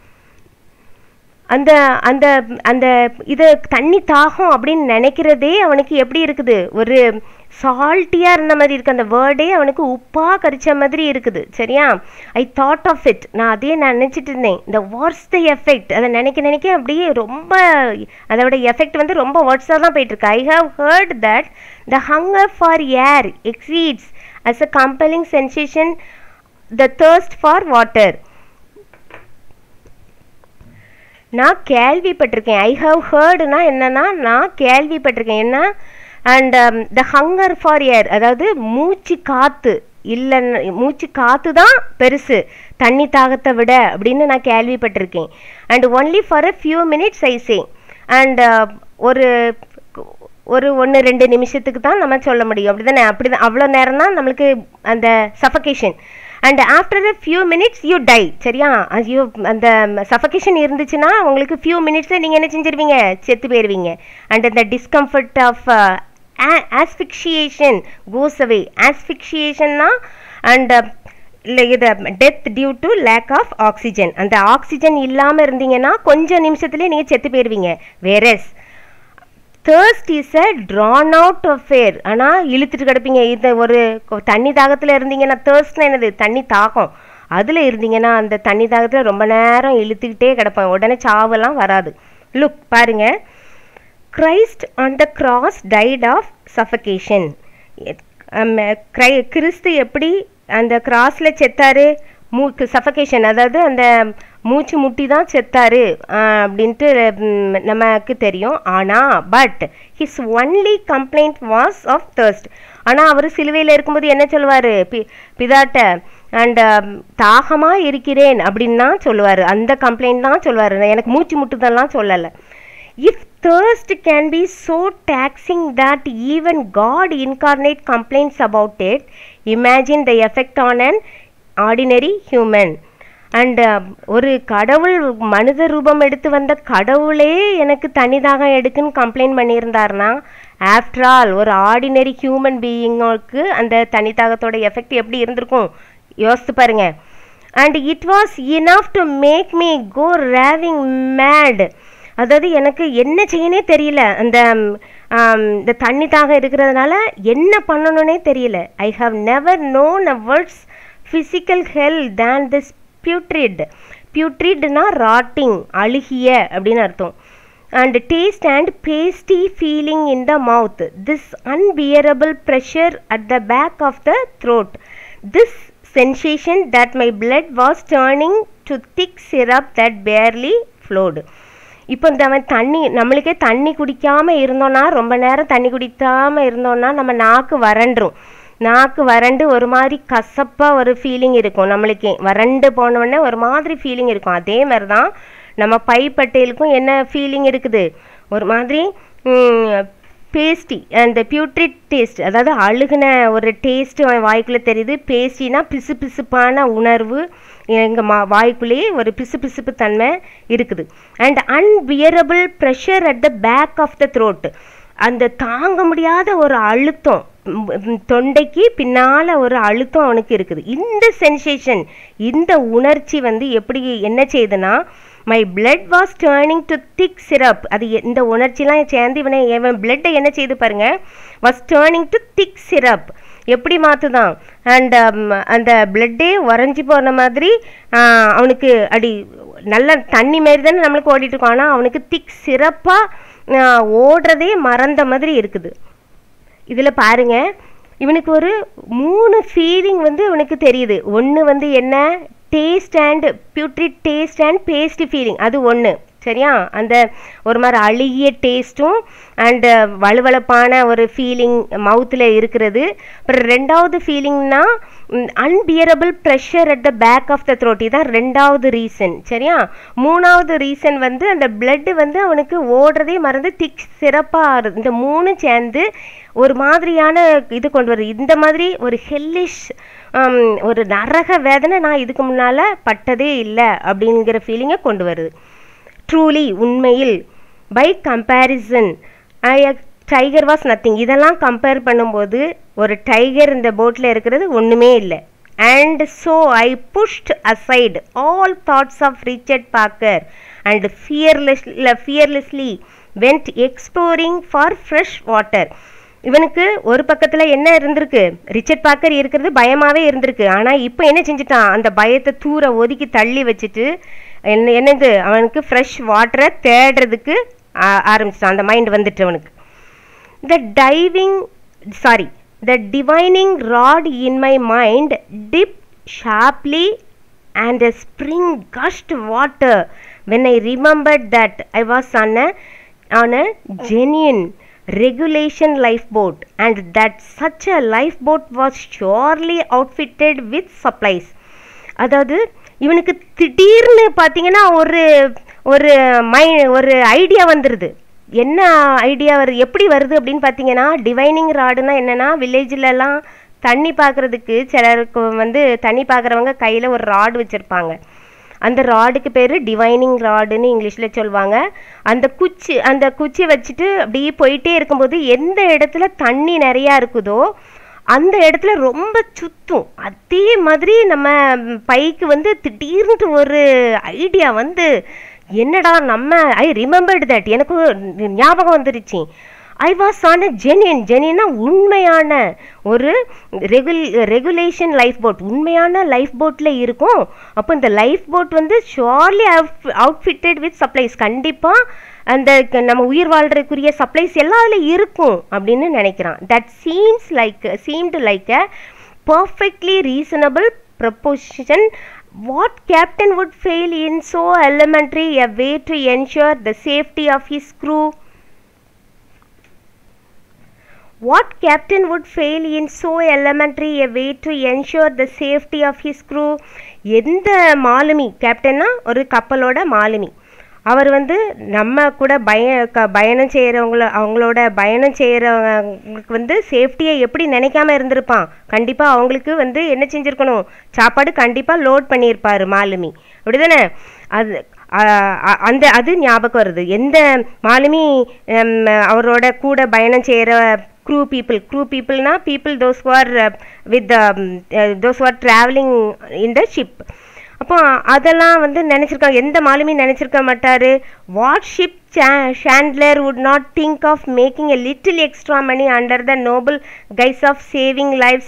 அந்த அந்த அந்த இது தண்ணி தாகம் அப்படின்னு நினைக்கிறதே அவனுக்கு எப்படி இருக்குது ஒரு சால்ட்டியாக இருந்த மாதிரி இருக்குது அந்த வேர்டே அவனுக்கு உப்பாக கரிச்ச மாதிரி இருக்குது சரியா ஐ தாட் ஆஃப் இட் நான் அதே நான் நினச்சிட்டு இருந்தேன் இந்த வாட்ஸ் த எஃபெக்ட் அதை நினைக்க நினைக்க அப்படியே ரொம்ப அதோட எஃபெக்ட் வந்து ரொம்ப வேர்ட்ஸாக தான் போயிட்டுருக்கு I have heard that the hunger for air exceeds as a compelling sensation the thirst for water நான் கேள்விப்பட்டிருக்கேன் ஐ ஹவ் ஹர்டுனா என்னன்னா நான் கேள்விப்பட்டிருக்கேன் என்ன and the hunger for air அதாவது மூச்சு காத்து இல்லைன்னு மூச்சு காத்து தான் பெருசு தண்ணி தாகத்தை விட அப்படின்னு நான் கேள்விப்பட்டிருக்கேன் and only for a few minutes I say and ஒரு ஒரு ஒன்று ரெண்டு நிமிஷத்துக்கு தான் நம்ம சொல்ல முடியும் அப்படி தானே அப்படி தான் அவ்வளோ நேரம் தான் நம்மளுக்கு அந்த suffocation and after a few minutes you die சரியா ஐயோ அந்த சஃபகேஷன் இருந்துச்சுன்னா உங்களுக்கு ஃபியூ மினிட்ஸில் நீங்கள் என்ன செஞ்சிருவீங்க செத்து போயிடுவீங்க அண்ட் அந்த discomfort of asphyxiation goes away ஆஸ்பிக்ஷியேஷன்னா அண்ட் இல்லை இது death due to lack of oxygen அந்த ஆக்சிஜன் இல்லாமல் இருந்தீங்கன்னா கொஞ்சம் நிமிஷத்துலேயே நீங்கள் செத்து போயிடுவீங்க whereas thirst is a drawn out affair ஆனால் இழுத்துட்டு கிடப்பீங்க இந்த ஒரு கொ- தண்ணி தாகத்தில் இருந்தீங்கன்னா thirstனா என்னது தண்ணி தாகம் அதில் இருந்தீங்கன்னா அந்த தண்ணி தாகத்தில் ரொம்ப நேரம் இழுத்துக்கிட்டே கிடப்பேன் உடனே சாவெல்லாம் வராது லுக் பாருங்க Christ on the cross died of suffocation கிரை கிறிஸ்து எப்படி அந்த கிராஸில் செத்தாரு மூக்கு சஃபகேஷன் அதாவது அந்த மூச்சு முட்டி தான் செத்தாரு ஆஹ் அப்படின்ட்டு ம், நமக்கு தெரியும் ஆனால் but his only complaint was of thirst ஆனால் அவர் சிலுவையில் இருக்கும்போது என்ன சொல்லுவார் பி பிதாட்ட அண்ட் தாகமாக இருக்கிறேன் அப்படின்னு தான் சொல்லுவார் அந்த கம்ப்ளைண்ட் தான் சொல்லுவார் எனக்கு மூச்சு முட்டுதெல்லாம் சொல்லலை If thirst can be so taxing that even God incarnate complains about it, imagine the effect on an ordinary human. And ஒரு கடவுள் மனித ரூபம் எடுத்து வந்த கடவுளே எனக்கு தனிதாகம் எடுக்குன்னு கம்ப்ளைண்ட் பண்ணியிருந்தாருன்னா ஆஃப்டர் ஆல் ஒரு ஆர்டினரி ஹியூமன் பீயிங்களுக்கு அந்த தனிதாகத்தோட எஃபெக்ட் எப்படி இருந்திருக்கும் யோசித்து பாருங்க and it was enough to make me go raving mad அதாவது எனக்கு என்ன செய்யனே தெரியல அந்த ம், ஆம், இந்த தண்ணி தாகம் இருக்கிறதுனால என்ன பண்ணணும்னே தெரியல I have never known a worse physical hell than this putrid பியூட்ரிட்னா ராட்டிங் அழுகிய அப்படின்னு அர்த்தம் and taste and pasty feeling in the mouth this unbearable pressure at the back of the throat this sensation that my blood was turning to thick syrup that barely flowed இப்போ இந்த அவன் தண்ணி நம்மளுக்கே தண்ணி குடிக்காம இருந்தோம்னா ரொம்ப நேரம் தண்ணி குடிக்காம இருந்தோம்னா நம்ம நாக்கு வறண்டுரும் நாக்கு வறண்டு ஒரு மாதிரி கசப்பா ஒரு ஃபீலிங் இருக்கும் நம்மளுக்கே வறண்டு போன உடனே ஒரு மாதிரி ஃபீலிங் இருக்கும் அதே மாதிரி தான் நம்ம பைப்பட்டையிலுக்கும் என்ன ஃபீலிங் இருக்குது ஒரு மாதிரி பேஸ்டி அந்த பியூட்ரிட் டேஸ்ட் அதாவது அழுகுன ஒரு டேஸ்ட் வாய்க்குள்ளே தெரியுது பேஸ்டினா பிசு பிசுப்பான உணர்வு எங்கள் மா வாய்க்குள்ளேயே ஒரு பிசு பிசுப்பு தன்மை இருக்குது and unbearable pressure at the back of the throat அந்த தாங்க முடியாத ஒரு அழுத்தம் ம், ம், தொண்டைக்கு பின்னால் ஒரு அழுத்தம் அவனுக்கு இருக்குது இந்த சென்சேஷன் இந்த உணர்ச்சி வந்து எப்படி என்ன செய்யுதுன்னா my blood was turning to thick syrup அது எ- இந்த உணர்ச்சிலாம் சேர்ந்து இவனை இவன் பிளட்டை என்ன செய்யுது பாருங்க was turning to thick syrup எப்படி மாற்றுதான் அண்ட் அந்த பிளட்டே உறைஞ்சி போன மாதிரி ஆஹ், அவனுக்கு அடி நல்ல தண்ணி மாரி தானே நம்மளுக்கு ஓடிட்டு இருக்கோம் ஆனால் அவனுக்கு திக் சிறப்பாக ஆஹ், ஓடுறதே மறந்த மாதிரி இருக்குது இதில் பாருங்க இவனுக்கு ஒரு மூணு ஃபீலிங் வந்து இவனுக்கு தெரியுது ஒன்று வந்து என்ன taste and putrid taste and paste feeling அது ஒன்று சரியா அந்த ஒரு மாதிரி அழுகிய டேஸ்ட்டும் அண்டு வழுவழுப்பான ஒரு ஃபீலிங் மவுத்தில் இருக்கிறது அப்புறம் ரெண்டாவது ஃபீலிங்னா unbearable pressure at the back of the throat இதுதான் ரெண்டாவது ரீசன் சரியா மூணாவது ரீசன் வந்து அந்த blood வந்து அவனுக்கு ஓடுறதே மறந்து திக் சிறப்பாக இந்த மூணு சேர்ந்து ஒரு மாதிரியான இது கொண்டு வருது இந்த மாதிரி ஒரு ஹெல்லிஷ் ஒரு நரக வேதனை நான் இதுக்கு முன்னால் பட்டதே இல்லை அப்படிங்கிற ஃபீலிங்கை கொண்டு வருது ட்ரூலி உண்மையில் by comparison tiger was nothing இதெல்லாம் கம்பேர் பண்ணும்போது ஒரு டைகர் இந்த போட்டில் இருக்கிறது ஒன்றுமே இல்லை and so I pushed aside all thoughts of Richard Parker and fearless fearlessly went exploring for fresh water இவனுக்கு ஒரு பக்கத்தில் என்ன இருந்திருக்கு ரிச்சர்ட் பார்க்கர் இருக்கிறது பயமாகவே இருந்திருக்கு ஆனால் இப்போ என்ன செஞ்சுட்டான் அந்த பயத்தை தூர ஒதுக்கி தள்ளி வச்சுட்டு என்ன என்னது அவனுக்கு ஃப்ரெஷ் வாட்டரை தேடுறதுக்கு ஆ- ஆரம்பிச்சிட்டான் அந்த மைண்ட் வந்துட்டு அவனுக்கு the diving sorry the divining rod in my mind dipped sharply and a spring gushed water when i remembered that i was on a on a genuine regulation lifeboat and that such a lifeboat was surely outfitted with supplies அதாவது இவனுக்கு திடீர்னு பார்த்தீங்கன்னா ஒரு ஒரு my ஒரு idea வந்துடுது என்ன idea வருது எப்படி வருது அப்படின்னு பார்த்தீங்கன்னா டிவைனிங் ராடுனா என்னன்னா வில்லேஜ்லலாம் தண்ணி பார்க்குறதுக்கு சிலருக்கு வந்து தண்ணி பார்க்குறவங்க கையில் ஒரு ராடு வச்சுருப்பாங்க அந்த ராடுக்கு பேர் டிவைனிங் ராடுன்னு இங்கிலீஷில் சொல்லுவாங்க அந்த குச்சி அந்த குச்சி வச்சுட்டு அப்படியே போயிட்டே இருக்கும்போது எந்த இடத்துல தண்ணி நிறையா இருக்குதோ அந்த இடத்துல ரொம்ப சுத்தும் அதே மாதிரி நம்ம ம், பைக்கு வந்து திடீர்னு ஒரு ஐடியா வந்து என்னடா நம்ம ஐ ரிமெம்பர்டு தட் எனக்கு ஒரு ஞாபகம் வந்துருச்சு I was on a genuine ஜெனியனா உண்மையான ஒரு ரெகுல் ரெகுலேஷன் லைஃப் போட் உண்மையான லைஃப் போட்டில் இருக்கும் அப்போ இந்த லைஃப் போட் வந்து ஷுவர்லி அவுட்ஃபிட்டட் வித் சப்ளைஸ் கண்டிப்பாக அந்த க- நம்ம உயிர் வாழ்றதுக்குரிய சப்ளைஸ் எல்லாம் அதில் இருக்கும் அப்படின்னு நினைக்கிறான் that seems like seemed like a perfectly reasonable proposition what captain would fail in so elementary a way to ensure the safety of his crew What captain would fail in so elementary a way to ensure the safety of his crew? எந்த மாலுமி கேப்டன்னா ஒரு கப்பலோட மாலுமி அவர் வந்து நம்ம கூட பய க பயணம் செய்கிறவங்கள அவங்களோட பயணம் செய்கிறவங்களுக்கு வந்து சேஃப்டியை எப்படி நினைக்காம இருந்திருப்பான் கண்டிப்பாக அவங்களுக்கு வந்து என்ன செஞ்சுருக்கணும் சாப்பாடு கண்டிப்பாக லோட் பண்ணியிருப்பார் மாலுமி அப்படிதானே அது அ- அ- அந்த அது ஞாபகம் வருது எந்த மாலுமி ஹம், அவரோட கூட பயணம் செய்கிற க்ரூ பீப்புள் க்ரூ பீப்புள்னா people those are with those are travelling in the ship அப்போ அதெல்லாம் வந்து நினச்சிருக்காங்க எந்த மாலுமி நினச்சிருக்க மாட்டார் what ship chandler would not think of making a little extra money under the noble guise of saving lives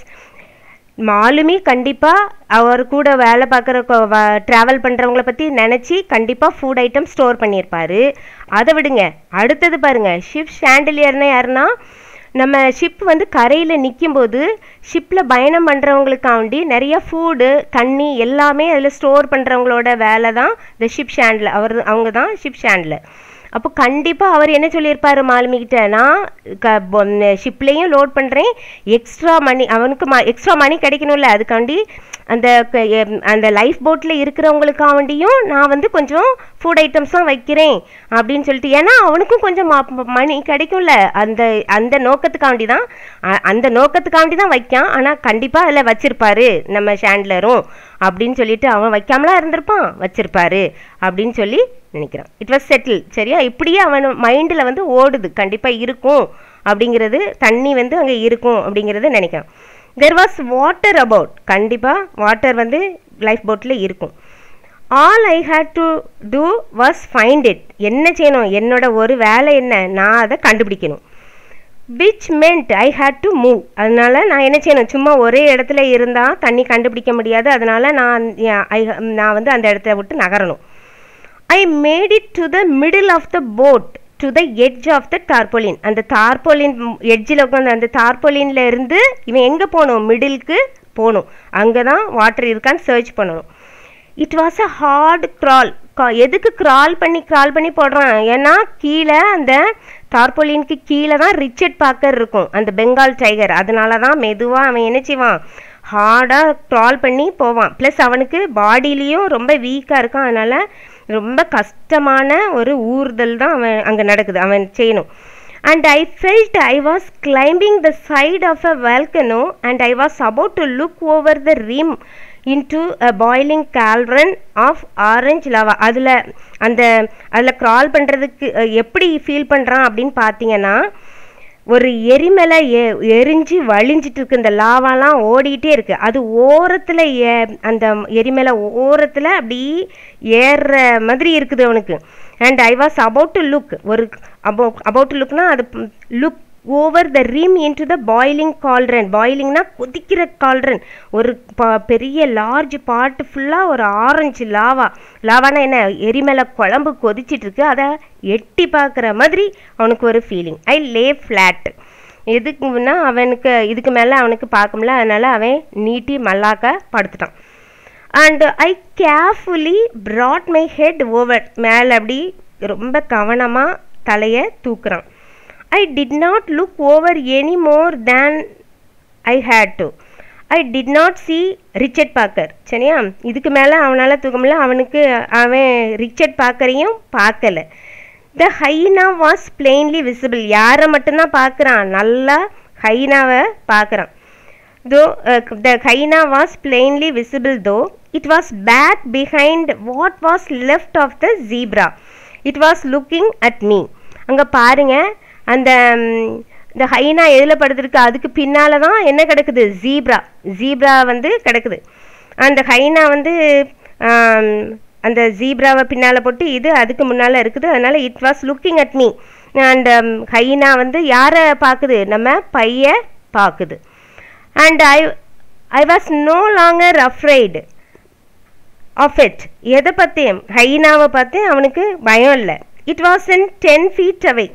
மாலுமி கண்டிப்பாக அவர் கூட வேலை பார்க்குற ட்ராவல் பண்ணுறவங்கள பற்றி நினச்சி கண்டிப்பாக ஃபுட் ஐட்டம் ஸ்டோர் பண்ணியிருப்பாரு அதை விடுங்க அடுத்தது பாருங்க ஷிப் ஷாண்டிலியர்னா யாருன்னா நம்ம ஷிப் வந்து கரையில் நிற்கும்போது ஷிப்பில் பயணம் பண்ணுறவங்களுக்காண்டி நிறைய ஃபுட்டு தண்ணி எல்லாமே அதில் ஸ்டோர் பண்ணுறவங்களோட வேலை தான் இந்த ஷிப் ஷாண்டில் அவர் அவங்க தான் ஷிப் ஷாண்டில் அப்போ கண்டிப்பாக அவர் என்ன சொல்லியிருப்பாரு மாலுமிகிட்ட நான் க ஷிப்லேயும் லோட் பண்ணுறேன் எக்ஸ்ட்ரா மணி அவனுக்கு ம எக்ஸ்ட்ரா மணி கிடைக்கணும்ல அதுக்காண்டி அந்த க- எம், அந்த லைஃப் போட்டில் இருக்கிறவங்களுக்காண்டியும் நான் வந்து கொஞ்சம் ஃபுட் ஐட்டம்ஸ் தான் வைக்கிறேன் அப்படின்னு சொல்லிட்டு ஏன்னா அவனுக்கும் கொஞ்சம் ம- மணி கிடைக்கும்ல அந்த அந்த நோக்கத்துக்காண்டி தான் அ- அந்த நோக்கத்துக்காண்டி தான் வைக்கான் ஆனால் கண்டிப்பாக அதில் வச்சிருப்பாரு நம்ம ஷாண்ட்லரும் அப்படின்னு சொல்லிட்டு அவன் வைக்காமலா இருந்திருப்பான் வச்சிருப்பாரு அப்படின்னு சொல்லி நினைக்கிறான் இட் வாஸ் செட்டில் சரியா இப்படியே அவன் மைண்டில் வந்து ஓடுது கண்டிப்பாக இருக்கும் அப்படிங்கிறது தண்ணி வந்து அங்கே இருக்கும் அப்படிங்கிறத நினைக்கிறான் தெர் வாஸ் வாட்டர் அபவுட் கண்டிப்பாக வாட்டர் வந்து லைஃப் போட்டில் இருக்கும் all I had to do was find it என்ன செய்யணும் என்னோட ஒரு வேலை என்ன நான் அதை கண்டுபிடிக்கணும் which meant I had to move அதனால நான் என்ன செய்யணும் சும்மா ஒரே இடத்துல இருந்தால் தண்ணி கண்டுபிடிக்க முடியாது அதனால நான் ஐ நான் வந்து அந்த இடத்த விட்டு நகரணும் I made it to the middle of the boat to the edge of the tarpaulin அந்த டார்போலின் எட்ஜில் உட்காந்து அந்த டார்போலின்ல இருந்து இவன் எங்கே போகணும் மிடிலுக்கு போகணும் அங்கே தான் வாட்டர் இருக்கான்னு சர்ச் பண்ணணும் it was a hard crawl எதுக்கு கிரால் பண்ணி கிரால் பண்ணி போடுறான் ஏன்னா கீழே அந்த டார்போலினுக்கு கீழே தான் ரிச்சர்ட் பாக்கர் இருக்கும் அந்த பெங்கால் டைகர் அதனால தான் மெதுவாக அவன் என்ன செய்வான் ஹார்டாக க்ரால் பண்ணி போவான் ப்ளஸ் அவனுக்கு பாடியிலையும் ரொம்ப வீக்காக இருக்கான் அதனால் ரொம்ப கஷ்டமான ஒரு ஊர்தல் தான் அவன் அங்கே நடக்குது அவன் செய்யணும் and I felt I was climbing the side of a volcano and I was about to look over the rim into a boiling cauldron of orange lava அதில் அந்த அதில் க்ரால் பண்ணுறதுக்கு எப்படி ஃபீல் பண்ணுறான் அப்படின்னு பார்த்தீங்கன்னா ஒரு எரிமலை எ எரிஞ்சு வழிஞ்சிட்டு இருக்கு இந்த லாவாலாம் ஓடிக்கிட்டே இருக்கு அது ஓரத்தில் ஏ அந்த எரிமலை ஓரத்தில் அப்படி ஏறுற மாதிரி இருக்குது அவனுக்கு and I was about to look ஒரு அபவு அபவுட் டு லுக்னா அது லுக் ஓவர் த ரீம் இன்டு த பாய்லிங் கால்ரன் பாய்லிங்னா கொதிக்கிற கால்ரன் ஒரு ப பெரிய லார்ஜ் பாட்டு ஃபுல்லாக ஒரு ஆரஞ்சு லாவா லாவானா என்ன எரிமலை குழம்பு கொதிச்சிட்டு இருக்கு அதை எட்டி பார்க்குற மாதிரி அவனுக்கு ஒரு ஃபீலிங் ஐ லே ஃப்ளாட் எதுக்குன்னா அவனுக்கு இதுக்கு மேலே அவனுக்கு பார்க்க முடியல அதனால் அவன் நீட்டி மல்லாக்க படுத்துட்டான் and I carefully brought my head over மேலே அப்படி ரொம்ப கவனமாக தலையை தூக்குறான் I did not look over any more then I had to I did not see Richard Parker சரியா இதுக்கு மேலே அவனால் தூக்க முடியல அவனுக்கு அவன் ரிச்சர்ட் பாக்கரையும் பார்க்கல the hyena was plainly visible யாரை மட்டும்தான் பார்க்குறான் நல்லா ஹைனாவை பார்க்குறான் though the hyena was plainly visible though it was back behind what was left of the zebra it was looking at me அங்கே பாருங்கள் அந்த இந்த ஹைனா எதில் படுத்துருக்கு அதுக்கு பின்னால் தான் என்ன கிடக்குது ஜீப்ரா ஜீப்ரா வந்து கிடக்குது அந்த ஹைனா வந்து அந்த ஜீப்ராவை பின்னால் போட்டு இது அதுக்கு முன்னால் இருக்குது அதனால் it was looking at me and hyena வந்து யாரை பார்க்குது நம்ம பைய பார்க்குது and I I was no longer afraid of it எதை பார்த்தேன் ஹைனாவை பார்த்தேன் அவனுக்கு பயம் இல்லை it was in ten feet அவை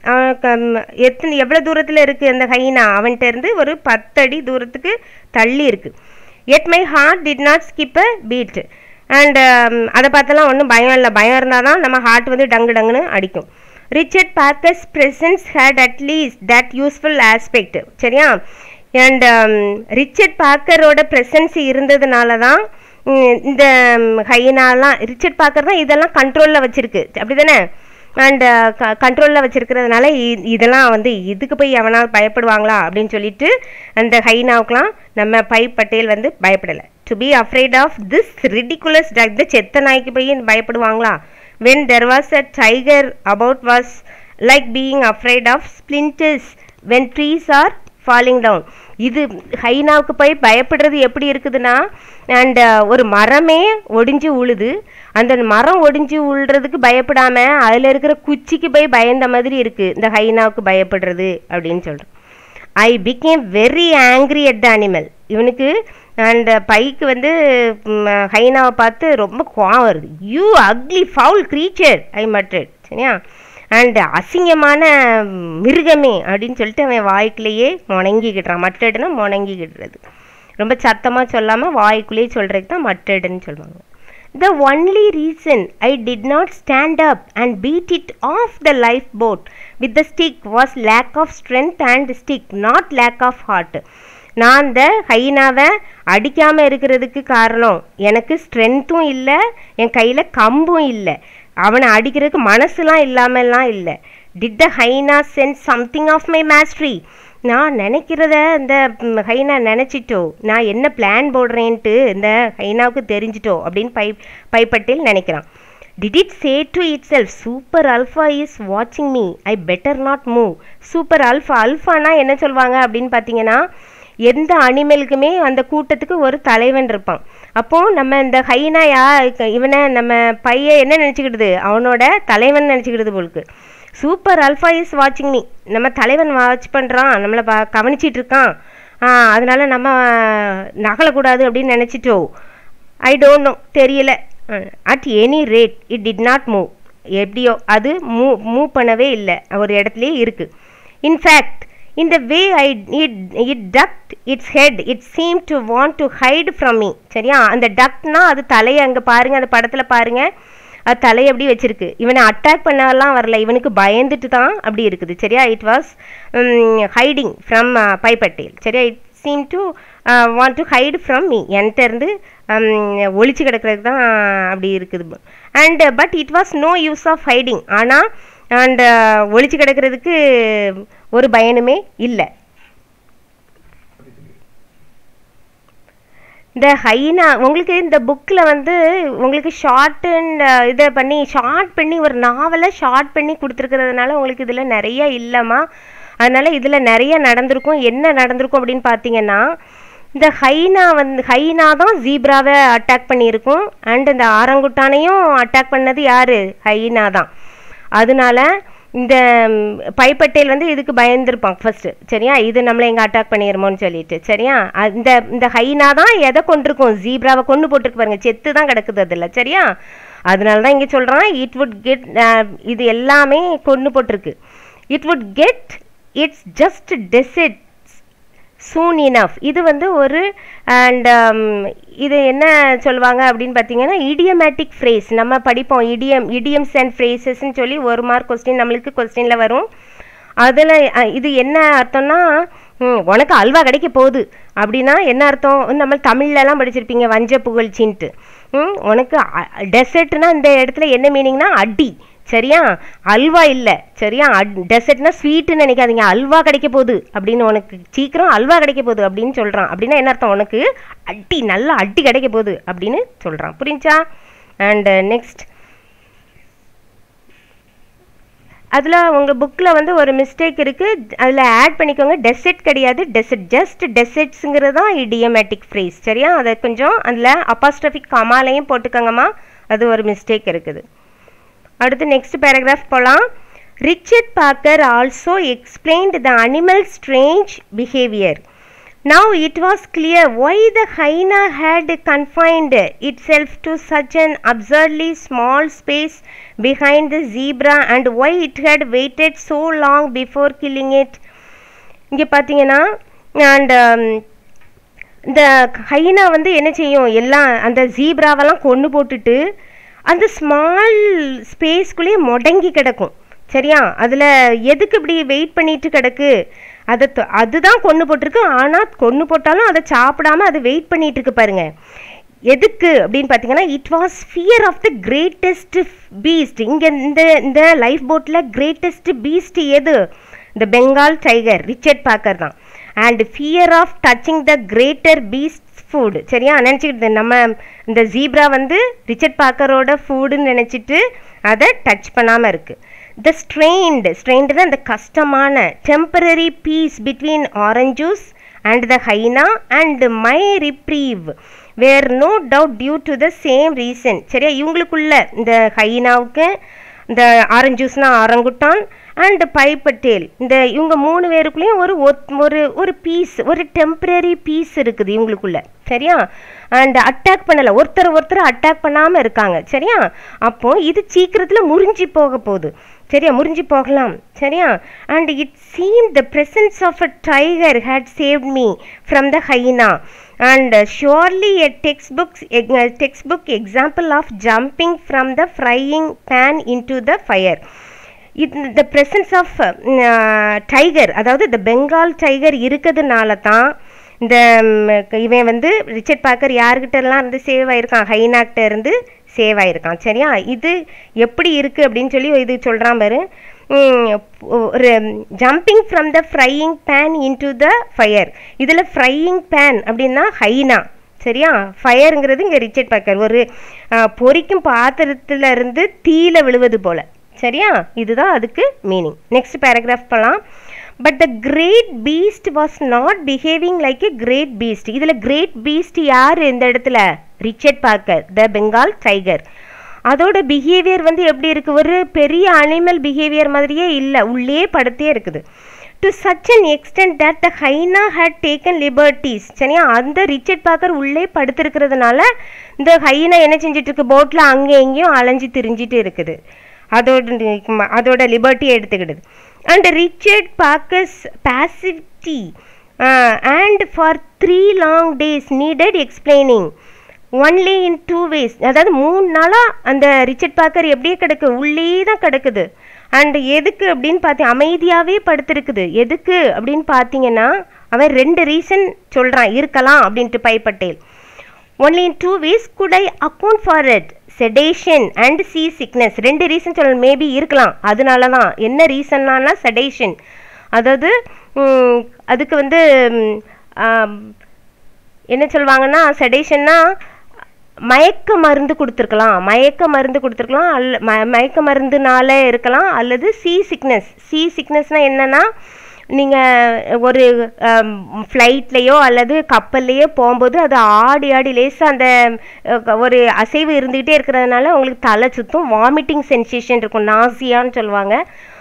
எத்தனை எவ்வளோ தூரத்தில் இருக்குது அந்த ஹைனா அவன்கிட்ட இருந்து ஒரு பத்தடி தூரத்துக்கு தள்ளி இருக்குது yet my heart did not skip a beat and அதை பார்த்தெல்லாம் ஒன்றும் பயம் இல்லை பயம் இருந்தால் தான் நம்ம ஹார்ட் வந்து டங்கு டங்குன்னு அடிக்கும் Richard Parker's presence had at least that useful aspect சரியா அண்ட் ரிச்சர்ட் பார்க்கரோட ப்ரெசன்ஸ் இருந்ததுனால தான் இந்த ஹைனாலாம் ரிச்சர்ட் பார்க்கர் தான் இதெல்லாம் கண்ட்ரோலில் வச்சுருக்கு அப்படி தானே அண்ட் க கண்ட்ரோலில் வச்சுருக்கிறதுனால இதெல்லாம் வந்து இதுக்கு போய் எவனால் பயப்படுவாங்களா அப்படின்னு சொல்லிட்டு அந்த ஹைனாவுக்கெலாம் நம்ம பை பட்டேல் வந்து பயப்படலை to be afraid of this ridiculous dog இந்த செத்த நாய்க்கு போய் பயப்படுவாங்களா when there was a tiger about was like being afraid of splinters when trees are falling down இது ஹைனாவுக்கு போய் பயப்படுறது எப்படி இருக்குதுன்னா அண்ட் ஒரு மரமே ஒடிஞ்சு உழுது அந்த மரம் ஒடிஞ்சு உழுறதுக்கு பயப்படாமல் அதில் இருக்கிற குச்சிக்கு போய் பயந்த மாதிரி இருக்குது இந்த ஹைனாவுக்கு பயப்படுறது அப்படின்னு சொல்கிறேன் I became very angry at the animal இவனுக்கு அந்த பைக்கு வந்து ஹைனாவை பார்த்து ரொம்ப கோவம் வருது you ugly foul creature I muttered சரியா அண்ட் அசிங்கமான மிருகமே அப்படின்னு சொல்லிட்டு அவன் வாய்க்குள்ளேயே முணங்கிக்கிட்டுறான் மட்டடுனா முணங்கிக்கிட்டுறது ரொம்ப சத்தமாக சொல்லாமல் வாய்க்குள்ளேயே சொல்கிறதுக்கு தான் மட்டடுன்னு சொல்லுவாங்க the only reason I did not stand up and beat it off the life boat with the stick was lack of strength and stick not lack of heart நான் அந்த ஹைனாவை அடிக்காமல் இருக்கிறதுக்கு காரணம் எனக்கு ஸ்ட்ரென்த்தும் இல்லை என் கையில் கம்பும் இல்லை அவனை அடிக்கிறதுக்கு மனசுலாம் இல்லாமல்லாம் இல்லை did the hyena sense something of my mastery நான் நினைக்கிறத இந்த ஹைனா நினச்சிட்டோ நான் என்ன பிளான் போடுறேன்ட்டு இந்த ஹைனாவுக்கு தெரிஞ்சிட்டோ அப்படின்னு பை பைப்பட்டேல் நினைக்கிறான் did it say to itself super alpha is வாட்சிங் me I better not move super alpha அல்ஃபானா என்ன சொல்லுவாங்க அப்படின்னு பார்த்தீங்கன்னா எந்த அனிமலுக்குமே அந்த கூட்டத்துக்கு ஒரு தலைவன் இருப்பான் அப்போது நம்ம இந்த ஹைனா யா இவனை நம்ம பையன் என்ன நினச்சிக்கிடுது அவனோட தலைவன் நினச்சிக்கிடுது போலுக்கு சூப்பர் அல்ஃபா இஸ் வாட்சிங் மீ நம்ம தலைவன் வாட்ச் பண்ணுறான் நம்மளை பா கவனிச்சிட்டு இருக்கான் அதனால நம்ம நகலக்கூடாது அப்படின்னு நினச்சிட்டோ ஐ டோன்ட் நோ தெரியல at any rate it did not move எப்படியோ அது மூவ் மூவ் பண்ணவே இல்லை ஒரு இடத்துலயே இருக்குது இன்ஃபேக்ட் இந்த way I it it tucked its head it seem to want to hide from me சரியா அந்த டக்ட்னா அது தலையை அங்கே பாருங்கள் அந்த படத்தில் பாருங்கள் அது தலையை அப்படி வச்சிருக்கு இவனை அட்டாக் பண்ணலாம் வரல இவனுக்கு பயந்துட்டு தான் அப்படி இருக்குது சரியா இட் வாஸ் ஹைடிங் ஃப்ரம் பைப்பட்டேல் சரியா it seem to want to hide from me என்கிட்ட இருந்து ஒளிச்சு கிடக்கிறதுக்கு தான் அப்படி இருக்குது and but it was no use of hiding ஆனால் அண்ட் ஒளிச்சு கிடக்கிறதுக்கு ஒரு பயனுமே இல்லை இந்த ஹைனா உங்களுக்கு இந்த புக்கில் வந்து உங்களுக்கு ஷார்ட் அண்ட் இதை பண்ணி ஷார்ட் பண்ணி ஒரு நாவலை ஷார்ட் பண்ணி கொடுத்துருக்கிறதுனால உங்களுக்கு இதில் நிறைய இல்லைம்மா அதனால் இதில் நிறைய நடந்திருக்கும் என்ன நடந்திருக்கும் அப்படின்னு பார்த்தீங்கன்னா இந்த ஹைனா வந்து ஹைனா தான் ஜீப்ராவை அட்டாக் பண்ணியிருக்கும் அண்ட் இந்த ஆரங்குட்டானையும் அட்டாக் பண்ணது யார் ஹைனா தான் அதனால இந்த பைப்பட்டேல் வந்து இதுக்கு பயந்துருப்பான் ஃபர்ஸ்ட் சரியா இது நம்மளை எங்கே அட்டாக் பண்ணிடுமோன்னு சொல்லிட்டு சரியா இந்த இந்த ஹைனா தான் எதை கொண்டிருக்கும் ஜீப்ராவை கொண்டு போட்டிருக்கு பாருங்க செத்து தான் கிடக்குது அதில் சரியா அதனால தான் இங்கே சொல்கிறான் இட் வுட் கெட் இது எல்லாமே கொண்டு போட்டிருக்கு it would get its just deserts soon enough இது வந்து ஒரு அண்ட் இது என்ன சொல்லுவாங்க அப்படின்னு பார்த்தீங்கன்னா இடியமேட்டிக் ஃப்ரேஸ் நம்ம படிப்போம் இடியம் இடியம்ஸ் அண்ட் ஃப்ரேசஸ்ன்னு சொல்லி ஒரு மார்க் கொஸ்டின் நம்மளுக்கு கொஸ்டினில் வரும் அதில் இது என்ன அர்த்தம்னா உனக்கு அல்வா கிடைக்க போகுது அப்படின்னா என்ன அர்த்தம் நம்ம தமிழ்லலாம் படிச்சிருப்பீங்க வஞ்ச புகழ்ச்சின்ட்டு உனக்கு டெசர்ட்னா இந்த இடத்துல என்ன மீனிங்னா அடி சரியா அல்வா இல்லை சரியா டெசர்ட்னா ஸ்வீட்டுன்னு நினைக்காதீங்க அல்வா கிடைக்க போகுது அப்படின்னு உனக்கு சீக்கிரம் அல்வா கிடைக்க போகுது அப்படின்னு சொல்கிறான் அப்படின்னா என்ன அர்த்தம் உனக்கு அடி நல்லா அடி கிடைக்க போகுது அப்படின்னு சொல்கிறான் புரிஞ்சா அண்ட் நெக்ஸ்ட் அதில் உங்கள் புக்கில் வந்து ஒரு மிஸ்டேக் இருக்குது அதில் ஆட் பண்ணிக்கோங்க டெசர்ட் கிடையாது டெசர்ட் ஜஸ்ட் டெசர்ட்ஸுங்கிறது தான் இடியமேட்டிக் ஃப்ரேஸ் சரியா அதை கொஞ்சம் அதில் அப்பாஸ்ட்ரஃபிக் கமாலையும் போட்டுக்கோங்கம்மா அது ஒரு மிஸ்டேக் இருக்குது அடுத்து நெக்ஸ்ட் பேராகிராஃப் போகலாம் Richard Parker also explained the animal strange behaviour now it was clear why the hyena had confined itself to such an absurdly small space behind the zebra and why it had waited so long before killing it இங்கே பார்த்தீங்கன்னா and இந்த ஹைனா வந்து என்ன செய்யும் எல்லாம் அந்த ஜீப்ராவெல்லாம் கொண்டு போட்டுட்டு அந்த ஸ்மால் ஸ்பேஸ்க்குள்ளேயே முடங்கி கிடக்கும் சரியா அதில் எதுக்கு இப்படி வெயிட் பண்ணிட்டு கிடக்கு அதை அதுதான் கொண்டு போட்டிருக்கு ஆனால் கொண்டு போட்டாலும் அதை சாப்பிடாம அதை வெயிட் பண்ணிட்டு இருக்கு பாருங்க எதுக்கு அப்படின்னு பார்த்தீங்கன்னா it was fear of the greatest beast இங்கே இந்த இந்த லைஃப் போட்டில் கிரேட்டஸ்ட் பீஸ்ட் எது இந்த பெங்கால் டைகர் ரிச்சர்ட் பாக்கர் தான் and fear of touching the greater beast food சரியா நினச்சிக்கிட்டு நம்ம இந்த ஜீப்ரா வந்து ரிச்சர்ட் பாக்கரோட ஃபுட்டுன்னு நினச்சிட்டு அதை டச் பண்ணாமல் இருக்குது த ஸ்ட்ரெயின்டு ஸ்ட்ரெயின்டு தான் இந்த கஷ்டமான temporary peace between orange juice and the hyena and my reprieve were no doubt due to the same reason சரியா இவங்களுக்குள்ள இந்த ஹைனாவுக்கு இந்த ஆரஞ்ச் ஜூஸ்னா ஆரங்குட்டான் அண்ட் பைப்பட்டேல் இந்த இவங்க மூணு பேருக்குள்ளேயும் ஒரு ஒரு ஒரு பீஸ் ஒரு டெம்பரரி பீஸ் இருக்குது இவங்களுக்குள்ள சரியா அண்ட் அட்டாக் பண்ணலை ஒருத்தர் ஒருத்தர் அட்டாக் பண்ணாமல் இருக்காங்க சரியா அப்போ இது சீக்கிரத்தில் முறிஞ்சி போக போகுது சரியா முறிஞ்சி போகலாம் சரியா and it seem the presence of a tiger had save me from the hyena and uh, surely a textbook uh, textbook example of jumping from the frying pan into the fire இந்த presence of tiger அதாவது இந்த Bengal tiger இருக்கிறதுனால தான் இந்த இவன் வந்து Richard Bhaker யாருக்கிட்டலாம் இருந்து save ஆயிருக்கான் ஹைனாக்கிட்ட இருந்து சேவ் ஆயிருக்கான் சரியா இது எப்படி இருக்குது அப்படின்னு சொல்லி இது சொல்கிறான் பாரு ஒரு jumping from the frying pan into the fire இதில் ஃப்ரையிங் பேன் அப்படின்னா ஹைனா சரியா ஃபயருங்கிறது இங்கே ரிச்சர்ட் பாக்கர் ஒரு பொறிக்கும் பாத்திரத்துல இருந்து தீல விழுவது போல சரியா இதுதான் அதுக்கு மீனிங் நெக்ஸ்ட் பேராகிராஃப் போகலாம் but the great beast was not behaving like a great beast இதில் கிரேட் பீஸ்ட் யார் இந்த இடத்துல Richard Parker the Bengal tiger அதோட பிஹேவியர் வந்து எப்படி இருக்குது ஒரு பெரிய அனிமல் பிஹேவியர் மாதிரியே இல்லை உள்ளே படுத்தே இருக்குது to such an extent that the hyena had taken liberties சரியா அந்த ரிச்சர்ட் பாக்கர் உள்ளே படுத்திருக்கிறதுனால இந்த ஹைனா என்ன செஞ்சிட்டு இருக்கு போட்டில் அங்கே எங்கேயும் அலைஞ்சு திரிஞ்சிட்டு இருக்குது அதோட ம- அதோட லிபர்ட்டியை எடுத்துக்கிடுது அண்ட் Richard Parker's passivity and for three long days needed explaining only in two ways அதாவது மூணு நாளாக அந்த ரிச்சர்ட் பாக்கர் எப்படியே கிடக்கு உள்ளே தான் கிடக்குது அண்ட் எதுக்கு அப்படின்னு பார்த்தி அமைதியாகவே படுத்திருக்குது எதுக்கு அப்படின்னு பார்த்தீங்கன்னா அவன் ரெண்டு ரீசன் சொல்கிறான் இருக்கலாம் அப்படின்ட்டு Pi Patel only in two ways could I account for it sedation and seasickness ரெண்டு ரீசன் சொல்ல மேபி இருக்கலாம் அதனால தான் என்ன ரீசன்னானா செடேஷன் அதாவது ம், அதுக்கு வந்து ம், ஆம், என்ன சொல்லுவாங்கன்னா செடேஷன்னா மயக்க மருந்து கொடுத்துருக்கலாம் மயக்க மருந்து கொடுத்துருக்கலாம் அல்ல ம மயக்க மருந்துனால இருக்கலாம் அல்லது சி சிக்னஸ் சி சிக்னஸ்னால் என்னன்னா நீங்கள் ஒரு ஃப்ளைட்லேயோ அல்லது கப்பல்லையோ போகும்போது அது ஆடி ஆடி லேசாக அந்த அஹ், ஒரு அசைவு இருந்துக்கிட்டே இருக்கிறதுனால உங்களுக்கு தலை சுத்தும் வாமிட்டிங் சென்சேஷன் இருக்கும் நாசியான்னு சொல்லுவாங்க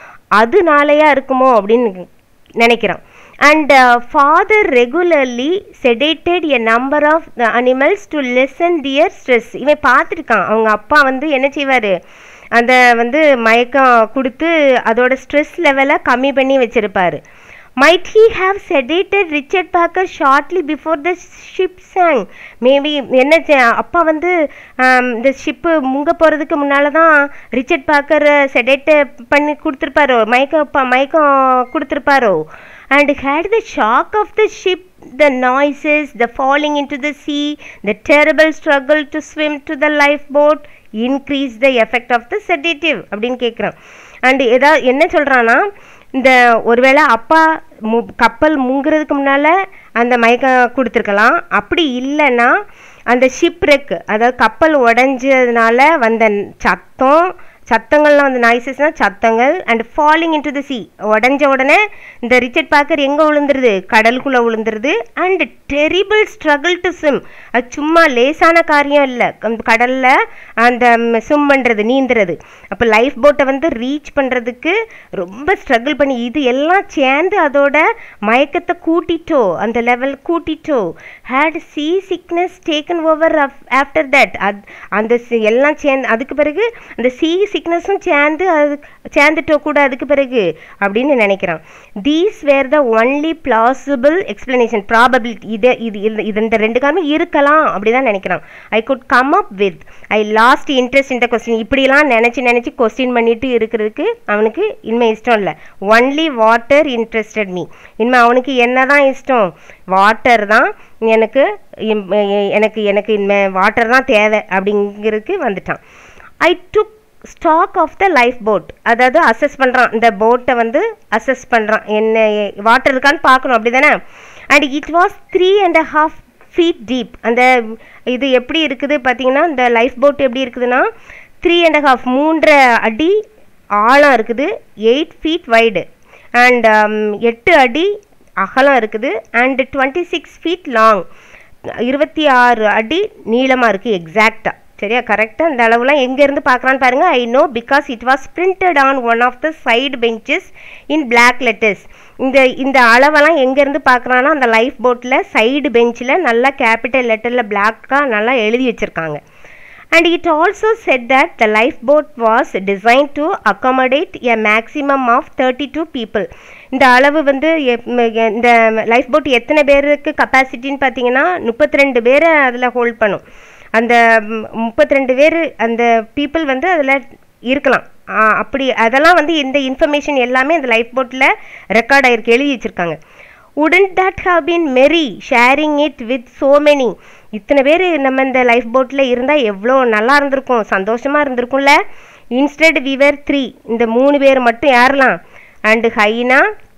அதனாலயா இருக்குமோ அப்படின்னு நினைக்கிறேன் and father regularly sedated a number of the animals to lessen their stress இவன் பார்த்துருக்கான் அவங்க அப்பா வந்து என்ன செய்வார் அந்த வந்து மயக்கம் கொடுத்து அதோட ஸ்ட்ரெஸ் லெவலை கம்மி பண்ணி வச்சிருப்பாரு might he have sedated Richard Parker shortly before the ship sank maybe என்ன செ- அப்பா வந்து ஆம், இந்த ஷிப்பு முங்க போகிறதுக்கு முன்னால் தான் ரிச்சர்ட் பார்க்கர் செடேட் பண்ணி கொடுத்துருப்பாரோ மயக்கம் ப- மயக்கம் கொடுத்துருப்பாரோ and had the shock of the ship the noises, the falling into the sea, the terrible struggle to swim to the lifeboat increase the effect of the sedative அப்படின்னு கேட்குறான் and ஏதாவது என்ன சொல்கிறான்னா இந்த ஒருவேளை அப்பா மு கப்பல் முங்குறதுக்கு முன்னால் அந்த மயக்கம் கொடுத்துருக்கலாம் அப்படி இல்லைன்னா அந்த ஷிப் ரெக் அதாவது கப்பல் உடஞ்சதுனால வந்த சத்தம் சத்தங்கள்லாம் வந்து நாய்ஸஸ்னால் சத்தங்கள் and falling into the sea உடஞ்ச உடனே இந்த ரிச்சர்ட் பாக்கர் எங்கே விழுந்துருது கடலுக்குள்ளே விழுந்துருது and terrible struggle to swim அது சும்மா லேசான காரியம் இல்லை கடலில் அந்த ஸ்விம் பண்ணுறது நீந்துறது அப்போ லைஃப் போட்டை வந்து ரீச் பண்ணுறதுக்கு ரொம்ப ஸ்ட்ரகிள் பண்ணி இது எல்லாம் சேர்ந்து அதோட மயக்கத்தை கூட்டிட்டோ அந்த லெவல் கூட்டிட்டோ had seasickness taken over after that அது அந்த சி- எல்லாம் சேர்ந்து அதுக்கு பிறகு அந்த சி சிக்னஸும் சேர்ந்து அது சேர்ந்துட்டோ கூட அதுக்கு பிறகு அப்படின்னு நினைக்கிறான் these were the only plausible explanation probability இது இது இது- இது இந்த ரெண்டு காரணம் இருக்கலாம் அப்படி தான் நினைக்கிறான் I could come up with I lost interest இந்த கொஸ்டின் இப்படிலாம் நினச்சி நினச்சி கொஸ்டின் பண்ணிட்டு இருக்கிறதுக்கு அவனுக்கு இனிமே இஷ்டம் இல்லை ஒன்லி வாட்டர் இன்ட்ரெஸ்டட் மீ இனிமே அவனுக்கு என்ன தான் இஷ்டம் வாட்டர் தான் எனக்கு இம்- எ- எனக்கு எனக்கு இனிமே வாட்டர் தான் தேவை அப்படிங்கிறதுக்கு வந்துட்டான் I took stock of the life lifeboat அதாவது அசஸ் பண்ணுறான் இந்த போட்டை வந்து அசஸ் பண்ணுறான் என்ன வாட்டர் இருக்கான்னு பார்க்கணும் அப்படி தானே and it was three and half feet deep அந்த இது எப்படி இருக்குது பார்த்தீங்கன்னா இந்த லைஃப் போட் எப்படி இருக்குதுன்னா த்ரீ அண்ட் ஹாஃப் மூன்றரை அடி ஆழம் இருக்குது எயிட் ஃபீட் வைடு அண்ட் எட்டு அடி அகலம் இருக்குது and twenty six feet long இருபத்தி ஆறு அடி நீளமாக இருக்குது எக்ஸாக்டாக சரியா கரெக்டாக இந்த அளவுலாம் எங்கேருந்து பார்க்குறான்னு பாருங்கள் I know because it was printed on one of the side benches in black letters இந்த இந்த அளவெல்லாம் எங்கேருந்து பார்க்குறான்னா அந்த லைஃப் போட்டில் சைடு பெஞ்சில் நல்லா கேபிட்டல் லெட்டரில் பிளாக்காக நல்லா எழுதி வச்சுருக்காங்க and it also said that the lifeboat was designed to accommodate a maximum of 32 people இந்த அளவு வந்து எப்- ம- எ- இந்த லைஃப் போட் எத்தனை பேருக்கு கெப்பாசிட்டின்னு பார்த்தீங்கன்னா முப்பத்தி ரெண்டு பேரை அதில் ஹோல்ட் பண்ணும் அந்த முப்பத்தி ரெண்டு பேர் அந்த பீப்புள் வந்து அதில் இருக்கலாம் ஆ, அப்படி அதெல்லாம் வந்து இந்த இன்ஃபர்மேஷன் எல்லாமே அந்த லைஃப் போட்டில் ரெக்கார்ட் ஆயிருக்கு எழுதி வச்சுருக்காங்க wouldn't that have been merry sharing it with so many இத்தனை பேர் நம்ம இந்த லைஃப் போட்டில் இருந்தால் எவ்வளோ நல்லா இருந்திருக்கும் சந்தோஷமாக இருந்திருக்கும்ல இன்ஸ்டெட் விவர் த்ரீ இந்த மூணு பேர் மட்டும் ஏறலாம் அண்டு ஹைனா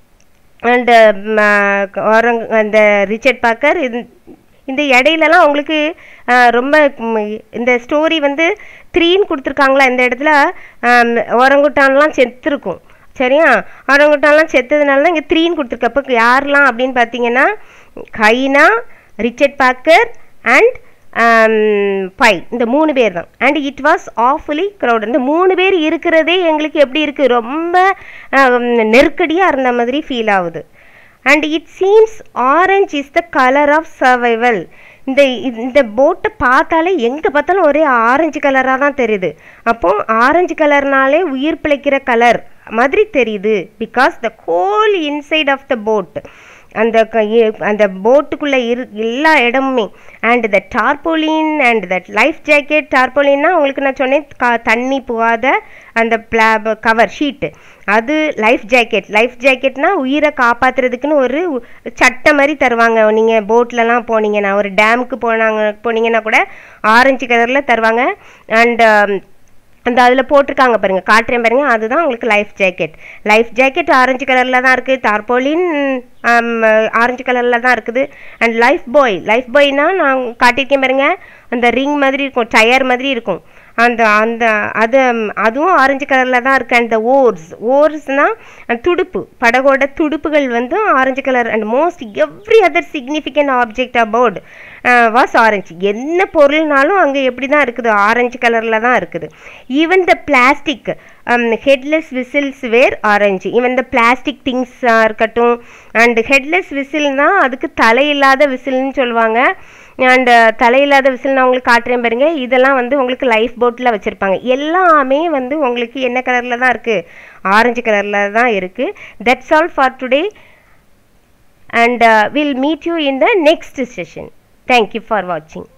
அண்டு ஓரங் அந்த ரிச்சர்ட் பாக்கர் இந்த இடையிலலாம் அவங்களுக்கு ஆஹ், ரொம்ப ம், இந்த ஸ்டோரி வந்து த்ரீன்னு கொடுத்துருக்காங்களா இந்த இடத்துல ஓரங்குட்டான்லாம் செத்துருக்கும் சரியா ஓரங்குட்டான்லாம் செத்ததுனால தான் இங்கே த்ரீன்னு கொடுத்துருக்கு அப்போ யாரெல்லாம் அப்படின்னு பார்த்தீங்கன்னா hyena Richard Parker and Pi இந்த மூணு பேர் தான் and it was awfully crowd இந்த மூணு பேர் இருக்கிறதே எங்களுக்கு எப்படி இருக்குது ரொம்ப நெருக்கடியாக இருந்த மாதிரி ஃபீல் ஆகுது and it seems orange is the colour of survival இந்த இந்த போட்டை பார்த்தாலே எங்கே பார்த்தாலும் ஒரே ஆரஞ்சு கலராக தான் தெரியுது அப்போ ஆரஞ்சு கலர்னாலே உயிர் பிழைக்கிற கலர் மாதிரி தெரியுது because the whole inside of the boat அந்த க- இ- அந்த போட்டுக்குள்ளே இரு எல்லா இடமுமே and the tarpaulin and that life jacket டார்போலின்னா உங்களுக்கு நான் சொன்னேன் க தண்ணி போகாத அந்த பிளா கவர் ஷீட்டு அது லைஃப் ஜாக்கெட் லைஃப் ஜாக்கெட்னா உயிரை காப்பாத்துறதுக்குன்னு ஒரு உ- சட்டை மாதிரி தருவாங்க நீங்கள் போட்லலாம் போனீங்கன்னா ஒரு டேமுக்கு போனாங்க போனீங்கன்னா கூட ஆரஞ்சு கலரில் தருவாங்க அண்ட் அந்த அதில் போட்டிருக்காங்க பாருங்க காட்டுறேன் பாருங்க அதுதான் உங்களுக்கு life jacket life jacket orange கலரில் தான் இருக்குது டார்போலின் ஆரஞ்சு கலரில் தான் இருக்குது அண்ட் லைஃப் பாய் லைஃப் பாய்னா நான் காட்டியிருக்கேன் பாருங்க அந்த ரிங் மாதிரி இருக்கும் டயர் மாதிரி இருக்கும் அந்த அந்த அது அதுவும் ஆரஞ்சு கலரில் தான் இருக்குது அண்ட் த ஓர்ஸ் ஓர்ஸ்னால் துடுப்பு படகோட துடுப்புகள் வந்து orange colour and most every other significant object about was orange என்ன பொருள்னாலும் அங்கே எப்படி தான் இருக்குது ஆரஞ்சு கலரில் தான் இருக்குது even the plastic headless whistles were orange even the plastic திங்ஸாக இருக்கட்டும் அண்ட் ஹெட்லெஸ் விசில்னா அதுக்கு தலையில்லாத விசில்னு சொல்லுவாங்க அண்ட் தலையில்லாத விசில் நான் உங்களுக்கு காட்டுறேன் பாருங்க இதெல்லாம் வந்து உங்களுக்கு லைஃப் போட்டில் வச்சுருப்பாங்க எல்லாமே வந்து உங்களுக்கு என்ன கலரில் தான் இருக்குது ஆரஞ்சு கலரில் தான் இருக்குது that's all for today and uh, we'll meet you in the next session. Thank you for watching.